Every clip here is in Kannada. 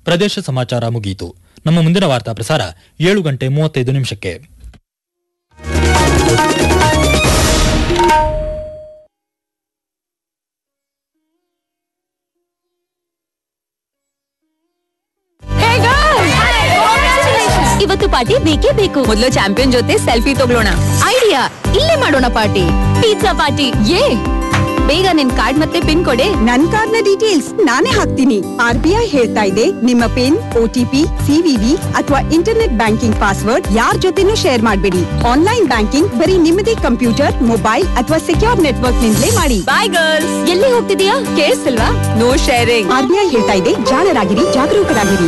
ಪ್ರದೇಶ ಸಮಾಚಾರ ಮುಗಿಯಿತು ನಮ್ಮ ಮುಂದಿನ ವಾರ್ತಾ ಪ್ರಸಾರ ಏಳು ಗಂಟೆ ಮೂವತ್ತೈದು ನಿಮಿಷಕ್ಕೆ ಇವತ್ತು ಪಾರ್ಟಿ ಬೇಕೇ ಬೇಕು ಮೊದಲು ಚಾಂಪಿಯನ್ ಜೊತೆ ಸೆಲ್ಫಿ ತಗೊಳ್ಳೋಣ ಐಡಿಯಾ ಇಲ್ಲೇ ಮಾಡೋಣ ಪಾರ್ಟಿ ಪಿಜ್ಜಾ ಪಾರ್ಟಿ ಯೇ ಬೇಗ ನಿನ್ ಕಾರ್ಡ್ ಮತ್ತೆ ಪಿನ್ ಕೊಡೆ ನನ್ ಕಾರ್ಡ್ನ ಡೀಟೇಲ್ಸ್ ನಾನೇ ಹಾಕ್ತೀನಿ ಆರ್ ಬಿ ಐ ಹೇಳ್ತಾ ಇದೆ ನಿಮ್ಮ ಪಿನ್ ಓಟಿಪಿ ಸಿವಿವಿ ಅಥವಾ ಇಂಟರ್ನೆಟ್ ಬ್ಯಾಂಕಿಂಗ್ ಪಾಸ್ವರ್ಡ್ ಯಾರ್ ಜೊತೆನೂ ಶೇರ್ ಮಾಡಬೇಡಿ ಆನ್ಲೈನ್ ಬ್ಯಾಂಕಿಂಗ್ ಬರೀ ನಿಮ್ಮದೇ ಕಂಪ್ಯೂಟರ್ ಮೊಬೈಲ್ ಅಥವಾ ಸೆಕ್ಯೂರ್ ನೆಟ್ವರ್ಕ್ ನಿಂದಲೇ ಮಾಡಿ ಬಾಯ್ ಗರ್ಲ್ಸ್ ಎಲ್ಲಿ ಹೋಗ್ತಿದೀಯಾ ಕೇಳಿಸ್ತಿಲ್ವಾ no sharing R B I ಹೇಳ್ತಾ ಇದೆ ಜಾಣರಾಗಿರಿ ಜಾಗರೂಕರಾಗಿರಿ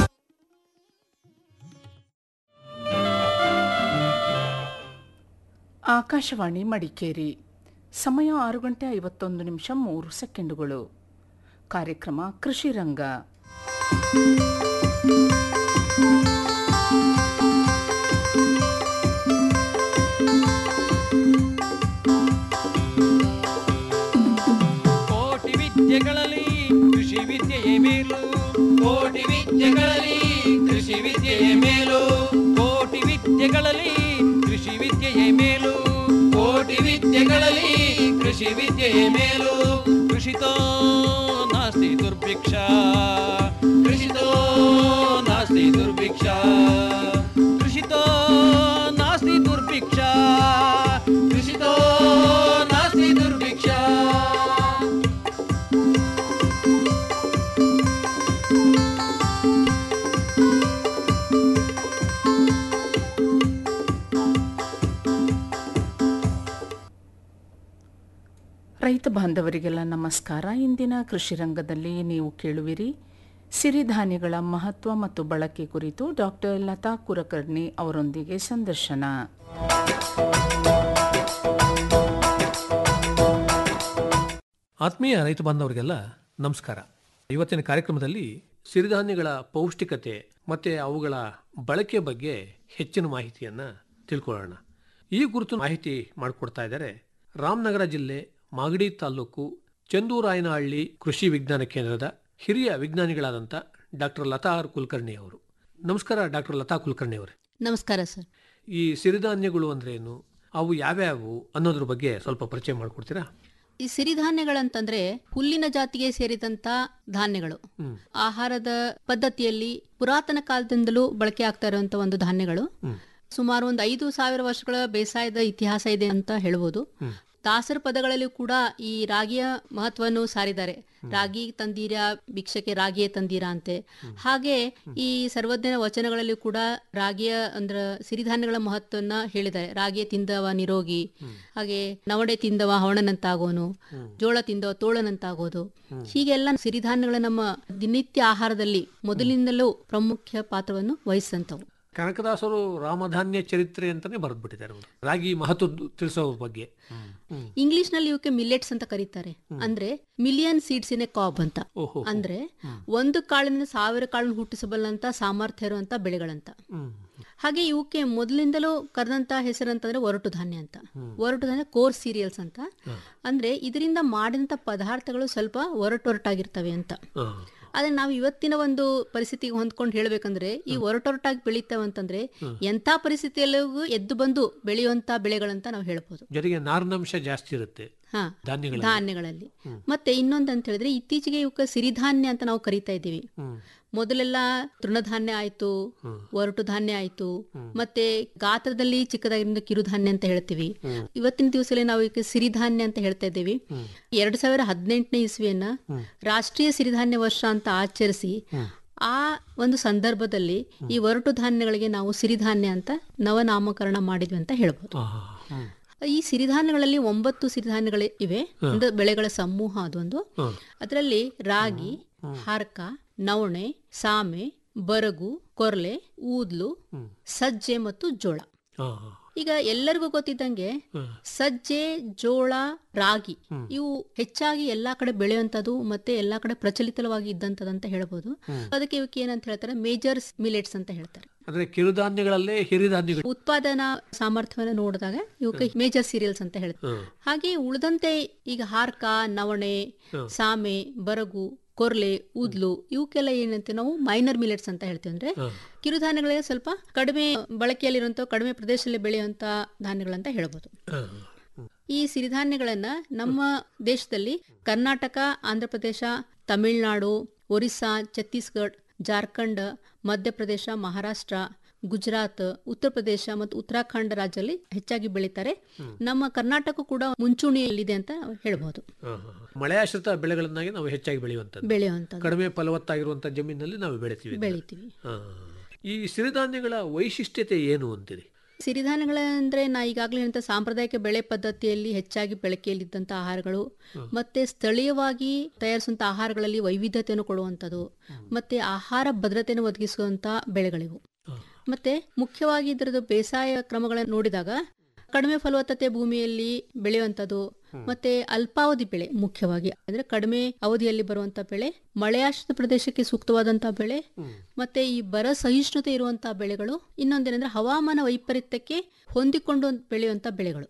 ಆಕಾಶವಾಣಿ ಮಡಿಕೇರಿ ಸಮಯ ಆರು ಗಂಟೆ ಐವತ್ತೊಂದು ನಿಮಿಷ ಮೂರು ಸೆಕೆಂಡುಗಳು ಕಾರ್ಯಕ್ರಮ ಕೃಷಿ ರಂಗ ಕೋಟಿ ವಿದ್ಯೆಗಳಲ್ಲಿ ಕೃಷಿ ವಿದ್ಯೆಯೇ ಮೇಲು ಕೋಟಿ ವಿದ್ಯೆಗಳಲ್ಲಿ ಕೃಷಿ ವಿದ್ಯೆಯೇ ಮೇಲು ಕೋಟಿ ವಿದ್ಯೆಗಳಲ್ಲಿ ಕೃಷಿ ವಿದ್ಯೆಯೇ ಮೇಲು ಕೋಟಿ ವಿದ್ಯೆಗಳಲ್ಲಿ ಕೃಷಿ ವಿದ್ಯೆಯೇ ಮೇಲು ಕೃಷಿತೋ ನಾಸ್ತಿ ದುರ್ಭಿಕ್ಷ ಕೃಷಿತೋ ನಾಸ್ತಿ ದುರ್ಭಿಕ್ಷ ಕೃಷಿತೋ ನಾಸ್ತಿ ದುರ್ಭಿಕ್ಷ ಕೃಷಿತೋ ನಾಸ್ತಿ ದುರ್ಭಿಕ್ಷ ರೈತ ಬಾಂಧವರಿಗೆಲ್ಲ ನಮಸ್ಕಾರ ಇಂದಿನ ಕೃಷಿ ರಂಗದಲ್ಲಿ ನೀವು ಕೇಳುವಿರಿ ಸಿರಿಧಾನ್ಯಗಳ ಮಹತ್ವ ಮತ್ತು ಬಳಕೆ ಕುರಿತು ಡಾಕ್ಟರ್ ಲತಾ ಕುಲಕರ್ಣಿ ಅವರೊಂದಿಗೆ ಸಂದರ್ಶನ ಆತ್ಮೀಯ ರೈತ ಬಾಂಧವರಿಗೆಲ್ಲ ನಮಸ್ಕಾರ ಇವತ್ತಿನ ಕಾರ್ಯಕ್ರಮದಲ್ಲಿ ಸಿರಿಧಾನ್ಯಗಳ ಪೌಷ್ಟಿಕತೆ ಮತ್ತು ಅವುಗಳ ಬಳಕೆ ಬಗ್ಗೆ ಹೆಚ್ಚಿನ ಮಾಹಿತಿಯನ್ನು ತಿಳ್ಕೊಳ್ಳೋಣ ಈ ಕುರಿತು ಮಾಹಿತಿ ಮಾಡಿಕೊಡ್ತಾ ಇದ್ದಾರೆ ರಾಮನಗರ ಜಿಲ್ಲೆ ಮಾಗಡಿ ತಾಲೂಕು ಚಂದೂರಾಯನಹಳ್ಳಿ ಕೃಷಿ ವಿಜ್ಞಾನ ಕೇಂದ್ರದ ಹಿರಿಯ ವಿಜ್ಞಾನಿಗಳಾದಂಥ ಡಾಕ್ಟರ್ ಲತಾ ಆರ್ ಕುಲಕರ್ಣಿ ಅವರು ನಮಸ್ಕಾರ ಡಾಕ್ಟರ್ ಲತಾ ಕುಲಕರ್ಣಿ ಅವರೇ ನಮಸ್ಕಾರ ಸರ್ ಈ ಸಿರಿಧಾನ್ಯಗಳು ಅಂದ್ರೇನು ಅವು ಯಾವ್ಯಾವು ಅನ್ನೋದ್ರ ಬಗ್ಗೆ ಸ್ವಲ್ಪ ಪರಿಚಯ ಮಾಡಿಕೊಡ್ತೀರಾ ಈ ಸಿರಿಧಾನ್ಯಗಳಂತಂದ್ರೆ ಹುಲ್ಲಿನ ಜಾತಿಗೆ ಸೇರಿದಂತ ಧಾನ್ಯಗಳು ಆಹಾರದ ಪದ್ಧತಿಯಲ್ಲಿ ಪುರಾತನ ಕಾಲದಿಂದಲೂ ಬಳಕೆ ಆಗ್ತಾ ಇರುವಂತ ಒಂದು ಧಾನ್ಯಗಳು ಸುಮಾರು ಒಂದು ಐದು ಸಾವಿರ ವರ್ಷಗಳ ಬೇಸಾಯದ ಇತಿಹಾಸ ಇದೆ ಅಂತ ಹೇಳ್ಬೋದು ದಾಸರ ಪದಗಳಲ್ಲಿ ಕೂಡ ಈ ರಾಗಿಯ ಮಹತ್ವವನ್ನು ಸಾರಿದ್ದಾರೆ ರಾಗಿ ತಂದೀರಾ ಭಿಕ್ಷಕ್ಕೆ ರಾಗಿಯೇ ತಂದೀರಾ ಅಂತೆ ಹಾಗೆ ಈ ಸರ್ವಜ್ಞ ವಚನಗಳಲ್ಲಿ ಕೂಡ ರಾಗಿಯ ಅಂದ್ರ ಸಿರಿಧಾನ್ಯಗಳ ಮಹತ್ವವನ್ನ ಹೇಳಿದ್ದಾರೆ ರಾಗಿಯ ತಿಂದವ ನಿರೋಗಿ ಹಾಗೆ ನವಡೆ ತಿಂದವ ಹವಣನಂತಾಗೋನು ಜೋಳ ತಿಂದವ ತೋಳನಂತಾಗೋದು ಹೀಗೆಲ್ಲ ಸಿರಿಧಾನ್ಯಗಳ ನಮ್ಮ ದಿನನಿತ್ಯ ಆಹಾರದಲ್ಲಿ ಮೊದಲಿನಿಂದಲೂ ಪ್ರಮುಖ ಪಾತ್ರವನ್ನು ವಹಿಸಿದಂಥವು ಕನಕದಾಸರು ರಾಮಧಾನ್ಯ ಚರಿತ್ರೆ ಅಂತಾನೆ ಬರೆದ್ಬಿಟ್ಟಿದ್ದಾರೆ ಅವರು. ರಾಗಿ ಮಹತ್ವ ತಿಳಿಸೋ ಬಗ್ಗೆ ಹ್ಮ್. ಇಂಗ್ಲಿಷ್ ನಲ್ಲಿ ಇವಕ್ಕೆ ಮಿಲ್ಲೆಟ್ಸ್ ಅಂತ ಕರೀತಾರೆ ಅಂದ್ರೆ million seeds in a cob ಅಂತ ಓಹೋ ಅಂದ್ರೆ ಒಂದು ಕಾಳಿನ ಸಾವಿರ ಕಾಳನ್ನು ಹುಟ್ಟಿಸಬಲ್ಲಂತ ಸಾಮರ್ಥ್ಯ ಇರುವಂತ ಬೆಳೆಗಳಂತ ಹ್ಮ್. ಹಾಗೆ ಇವಕ್ಕೆ ಮೊದಲಿಂದಲೂ ಕರೆದಂತ ಹೆಸರು ಅಂತಂದ್ರೆ ಒರಟು ಧಾನ್ಯ ಅಂತ ಒರಟು ಧಾನ್ಯ ಕೋರ್ ಸೀರಿಯಲ್ಸ್ ಅಂತ ಅಂದ್ರೆ ಇದರಿಂದ ಮಾಡಿದಂತ ಪದಾರ್ಥಗಳು ಸ್ವಲ್ಪ ಒರಟೊರಟಾಗಿರ್ತವೆ ಅಂತ ಹಾ. ಆದ್ರೆ ನಾವು ಇವತ್ತಿನ ಒಂದು ಪರಿಸ್ಥಿತಿಗೆ ಹೊಂದ್ಕೊಂಡು ಹೇಳ್ಬೇಕಂದ್ರೆ ಈ ಒರಟೊರಟಾಗಿ ಬೆಳೀತಾವ ಅಂತಂದ್ರೆ ಎಂಥ ಪರಿಸ್ಥಿತಿಯಲ್ಲೂ ಎದ್ದು ಬಂದು ಬೆಳೆಯುವಂತ ಬೆಳೆಗಳಂತ ನಾವು ಹೇಳ್ಬೋದು ಜೊತೆಗೆ ನಾರಿನಾಂಶ ಜಾಸ್ತಿ ಇರುತ್ತೆ ಹಾ ಧಾನ್ಯಗಳಲ್ಲಿ ಧಾನ್ಯಗಳಲ್ಲಿ ಮತ್ತೆ ಇನ್ನೊಂದು ಅಂತ ಹೇಳಿದ್ರೆ ಇತ್ತೀಚೆಗೆ ಇವಕ್ಕೆ ಸಿರಿಧಾನ್ಯ ಅಂತ ನಾವು ಕರಿತಾ ಇದ್ದೀವಿ ಹ್ಮ್. ಮೊದಲೆಲ್ಲ ತೃಣಧಾನ್ಯ ಆಯ್ತು ಒರಟು ಧಾನ್ಯ ಆಯ್ತು ಮತ್ತೆ ಗಾತ್ರದಲ್ಲಿ ಚಿಕ್ಕದಾಗಿರಿಂದ ಕಿರುಧಾನ್ಯ ಅಂತ ಹೇಳ್ತೀವಿ ಇವತ್ತಿನ ದಿವಸದಲ್ಲಿ ನಾವು ಇದಕ್ಕೆ ಸಿರಿಧಾನ್ಯ ಅಂತ ಹೇಳ್ತಾ ಇದ್ದೀವಿ ಎರಡ್ ಸಾವಿರ ಹದಿನೆಂಟನೇ ಇಸ್ವಿಯನ್ನ ರಾಷ್ಟ್ರೀಯ ಸಿರಿಧಾನ್ಯ ವರ್ಷ ಅಂತ ಆಚರಿಸಿ ಆ ಒಂದು ಸಂದರ್ಭದಲ್ಲಿ ಈ ಒರಟು ಧಾನ್ಯಗಳಿಗೆ ನಾವು ಸಿರಿಧಾನ್ಯ ಅಂತ ನವನಾಮಕರಣ ಮಾಡಿದ್ವಿ ಅಂತ ಹೇಳ್ಬೋದು ಆ, ಹ್ಮ್. ಈ ಸಿರಿಧಾನ್ಯಗಳಲ್ಲಿ ಒಂಬತ್ತು ಸಿರಿಧಾನ್ಯಗಳು ಇವೆ ಅಂದ್ರೆ ಬೆಳೆಗಳ ಸಮೂಹ ಅದೊಂದು ಅದರಲ್ಲಿ ರಾಗಿ ಹಾರ್ಕ ನವಣೆ ಸಾಮೆ ಬರಗು ಕೊರ್ಲೆ ಊದ್ಲು ಸಜ್ಜೆ ಮತ್ತು ಜೋಳ ಆ, ಆ. ಈಗ ಎಲ್ಲರಿಗೂ ಗೊತ್ತಿದ್ದಂಗೆ ಸಜ್ಜೆ ಜೋಳ ರಾಗಿ ಇವು ಹೆಚ್ಚಾಗಿ ಎಲ್ಲಾ ಕಡೆ ಬೆಳೆಯುವಂತದ್ದು ಮತ್ತೆ ಎಲ್ಲಾ ಕಡೆ ಪ್ರಚಲಿತವಾಗಿ ಇದ್ದಂತದಂತ ಹೇಳ್ಬೋದು ಅದಕ್ಕೆ ಇವಕ್ಕೆ ಏನಂತ ಹೇಳ್ತಾರೆ ಮೇಜರ್ ಮಿಲೆಟ್ಸ್ ಅಂತ ಹೇಳ್ತಾರೆ ಅಂದ್ರೆ ಕಿರುಧಾನ್ಯಗಳಲ್ಲೇ ಹಿರಿಧಾನ್ಯಗಳು ಉತ್ಪಾದನಾ ಸಾಮರ್ಥ್ಯವನ್ನ ನೋಡಿದಾಗ ಇವಕ್ಕೆ ಮೇಜರ್ ಸೀರಿಯಲ್ಸ್ ಅಂತ ಹೇಳ್ತಾರೆ ಹಾಗೆ ಉಳಿದಂತೆ ಈಗ ಹಾರ್ಕ ನವಣೆ ಸಾಮೆ ಬರಗು ಕೊರ್ಲೆ ಊದ್ಲು ಇವಕ್ಕೆಲ್ಲ ಏನಂತೆ ನಾವು ಮೈನರ್ ಮಿಲೆಟ್ಸ್ ಅಂತ ಹೇಳ್ತೀವಿ ಅಂದ್ರೆ ಕಿರುಧಾನ್ಯಗಳಿಗೆ ಸ್ವಲ್ಪ ಕಡಿಮೆ ಬಳಕೆಯಲ್ಲಿರುವಂತ ಕಡಿಮೆ ಪ್ರದೇಶದಲ್ಲಿ ಬೆಳೆಯುವಂತ ಧಾನ್ಯಗಳಂತ ಹೇಳ್ಬೋದು ಈ ಸಿರಿಧಾನ್ಯಗಳನ್ನ ನಮ್ಮ ದೇಶದಲ್ಲಿ ಕರ್ನಾಟಕ ಆಂಧ್ರಪ್ರದೇಶ ತಮಿಳುನಾಡು ಒರಿಸ್ಸಾ ಛತ್ತೀಸ್ಗಢ ಜಾರ್ಖಂಡ್ ಮಧ್ಯಪ್ರದೇಶ ಮಹಾರಾಷ್ಟ್ರ ಗುಜರಾತ್ ಉತ್ತರ ಪ್ರದೇಶ ಮತ್ತು ಉತ್ತರಾಖಂಡ ರಾಜ್ಯದಲ್ಲಿ ಹೆಚ್ಚಾಗಿ ಬೆಳೀತಾರೆ ನಮ್ಮ ಕರ್ನಾಟಕ ಕೂಡ ಮುಂಚೂಣಿಯಲ್ಲಿದೆ ಅಂತ ಹೇಳ್ಬೋದು ಮಳೆಯಾಶ್ರಿತ ಬೆಳೆಗಳನ್ನಾಗಿ ನಾವು ಹೆಚ್ಚಾಗಿ ಬೆಳೆಯುವಂಥದ್ದು ಬೆಳೆಯುವಂಥದ್ದು ಕಡಿಮೆ ಫಲವತ್ತಾಗಿರುವಂಥ ಜಮೀನಿನಲ್ಲಿ ನಾವು ಬೆಳಿತೀವಿ ಇದನ್ನ. ಬೆಳಿತೀವಿ ಹಾ. ಈ ಸಿರಿಧಾನ್ಯಗಳ ವೈಶಿಷ್ಟ್ಯತೆ ಏನು ಅಂತೀರಿ ಸಿರಿಧಾನ್ಯಗಳಂದ್ರೆ ನಾ ಈಗಾಗಲೇ ಹೇಳಿದಂಥ ಸಾಂಪ್ರದಾಯಿಕ ಬೆಳೆ ಪದ್ಧತಿಯಲ್ಲಿ ಹೆಚ್ಚಾಗಿ ಬಳಕೆಯಲ್ಲಿದ್ದಂಥ ಆಹಾರಗಳು ಮತ್ತೆ ಸ್ಥಳೀಯವಾಗಿ ತಯಾರಿಸುವಂಥ ಆಹಾರಗಳಲ್ಲಿ ವೈವಿಧ್ಯತೆಯನ್ನು ಕೊಡುವಂಥದ್ದು ಮತ್ತೆ ಆಹಾರ ಭದ್ರತೆಯನ್ನು ಒದಗಿಸುವಂಥ ಬೆಳೆಗಳಿವು ಮತ್ತೆ ಮುಖ್ಯವಾಗಿ ಇದರದ್ದು ಬೇಸಾಯ ಕ್ರಮಗಳನ್ನು ನೋಡಿದಾಗ ಕಡಿಮೆ ಫಲವತ್ತತೆ ಭೂಮಿಯಲ್ಲಿ ಬೆಳೆಯುವಂಥದ್ದು ಮತ್ತೆ ಅಲ್ಪಾವಧಿ ಬೆಳೆ ಮುಖ್ಯವಾಗಿ ಅಂದ್ರೆ ಕಡಿಮೆ ಅವಧಿಯಲ್ಲಿ ಬರುವಂತ ಬೆಳೆ ಮಳೆಯಾಶ್ರಿತ ಪ್ರದೇಶಕ್ಕೆ ಸೂಕ್ತವಾದಂತಹ ಬೆಳೆ ಮತ್ತೆ ಈ ಬರ ಸಹಿಷ್ಣುತೆ ಇರುವಂತಹ ಬೆಳೆಗಳು ಇನ್ನೊಂದೇನೆಂದ್ರೆ ಹವಾಮಾನ ವೈಪರೀತ್ಯಕ್ಕೆ ಹೊಂದಿಕೊಂಡು ಬೆಳೆಯುವಂತ ಬೆಳೆಗಳು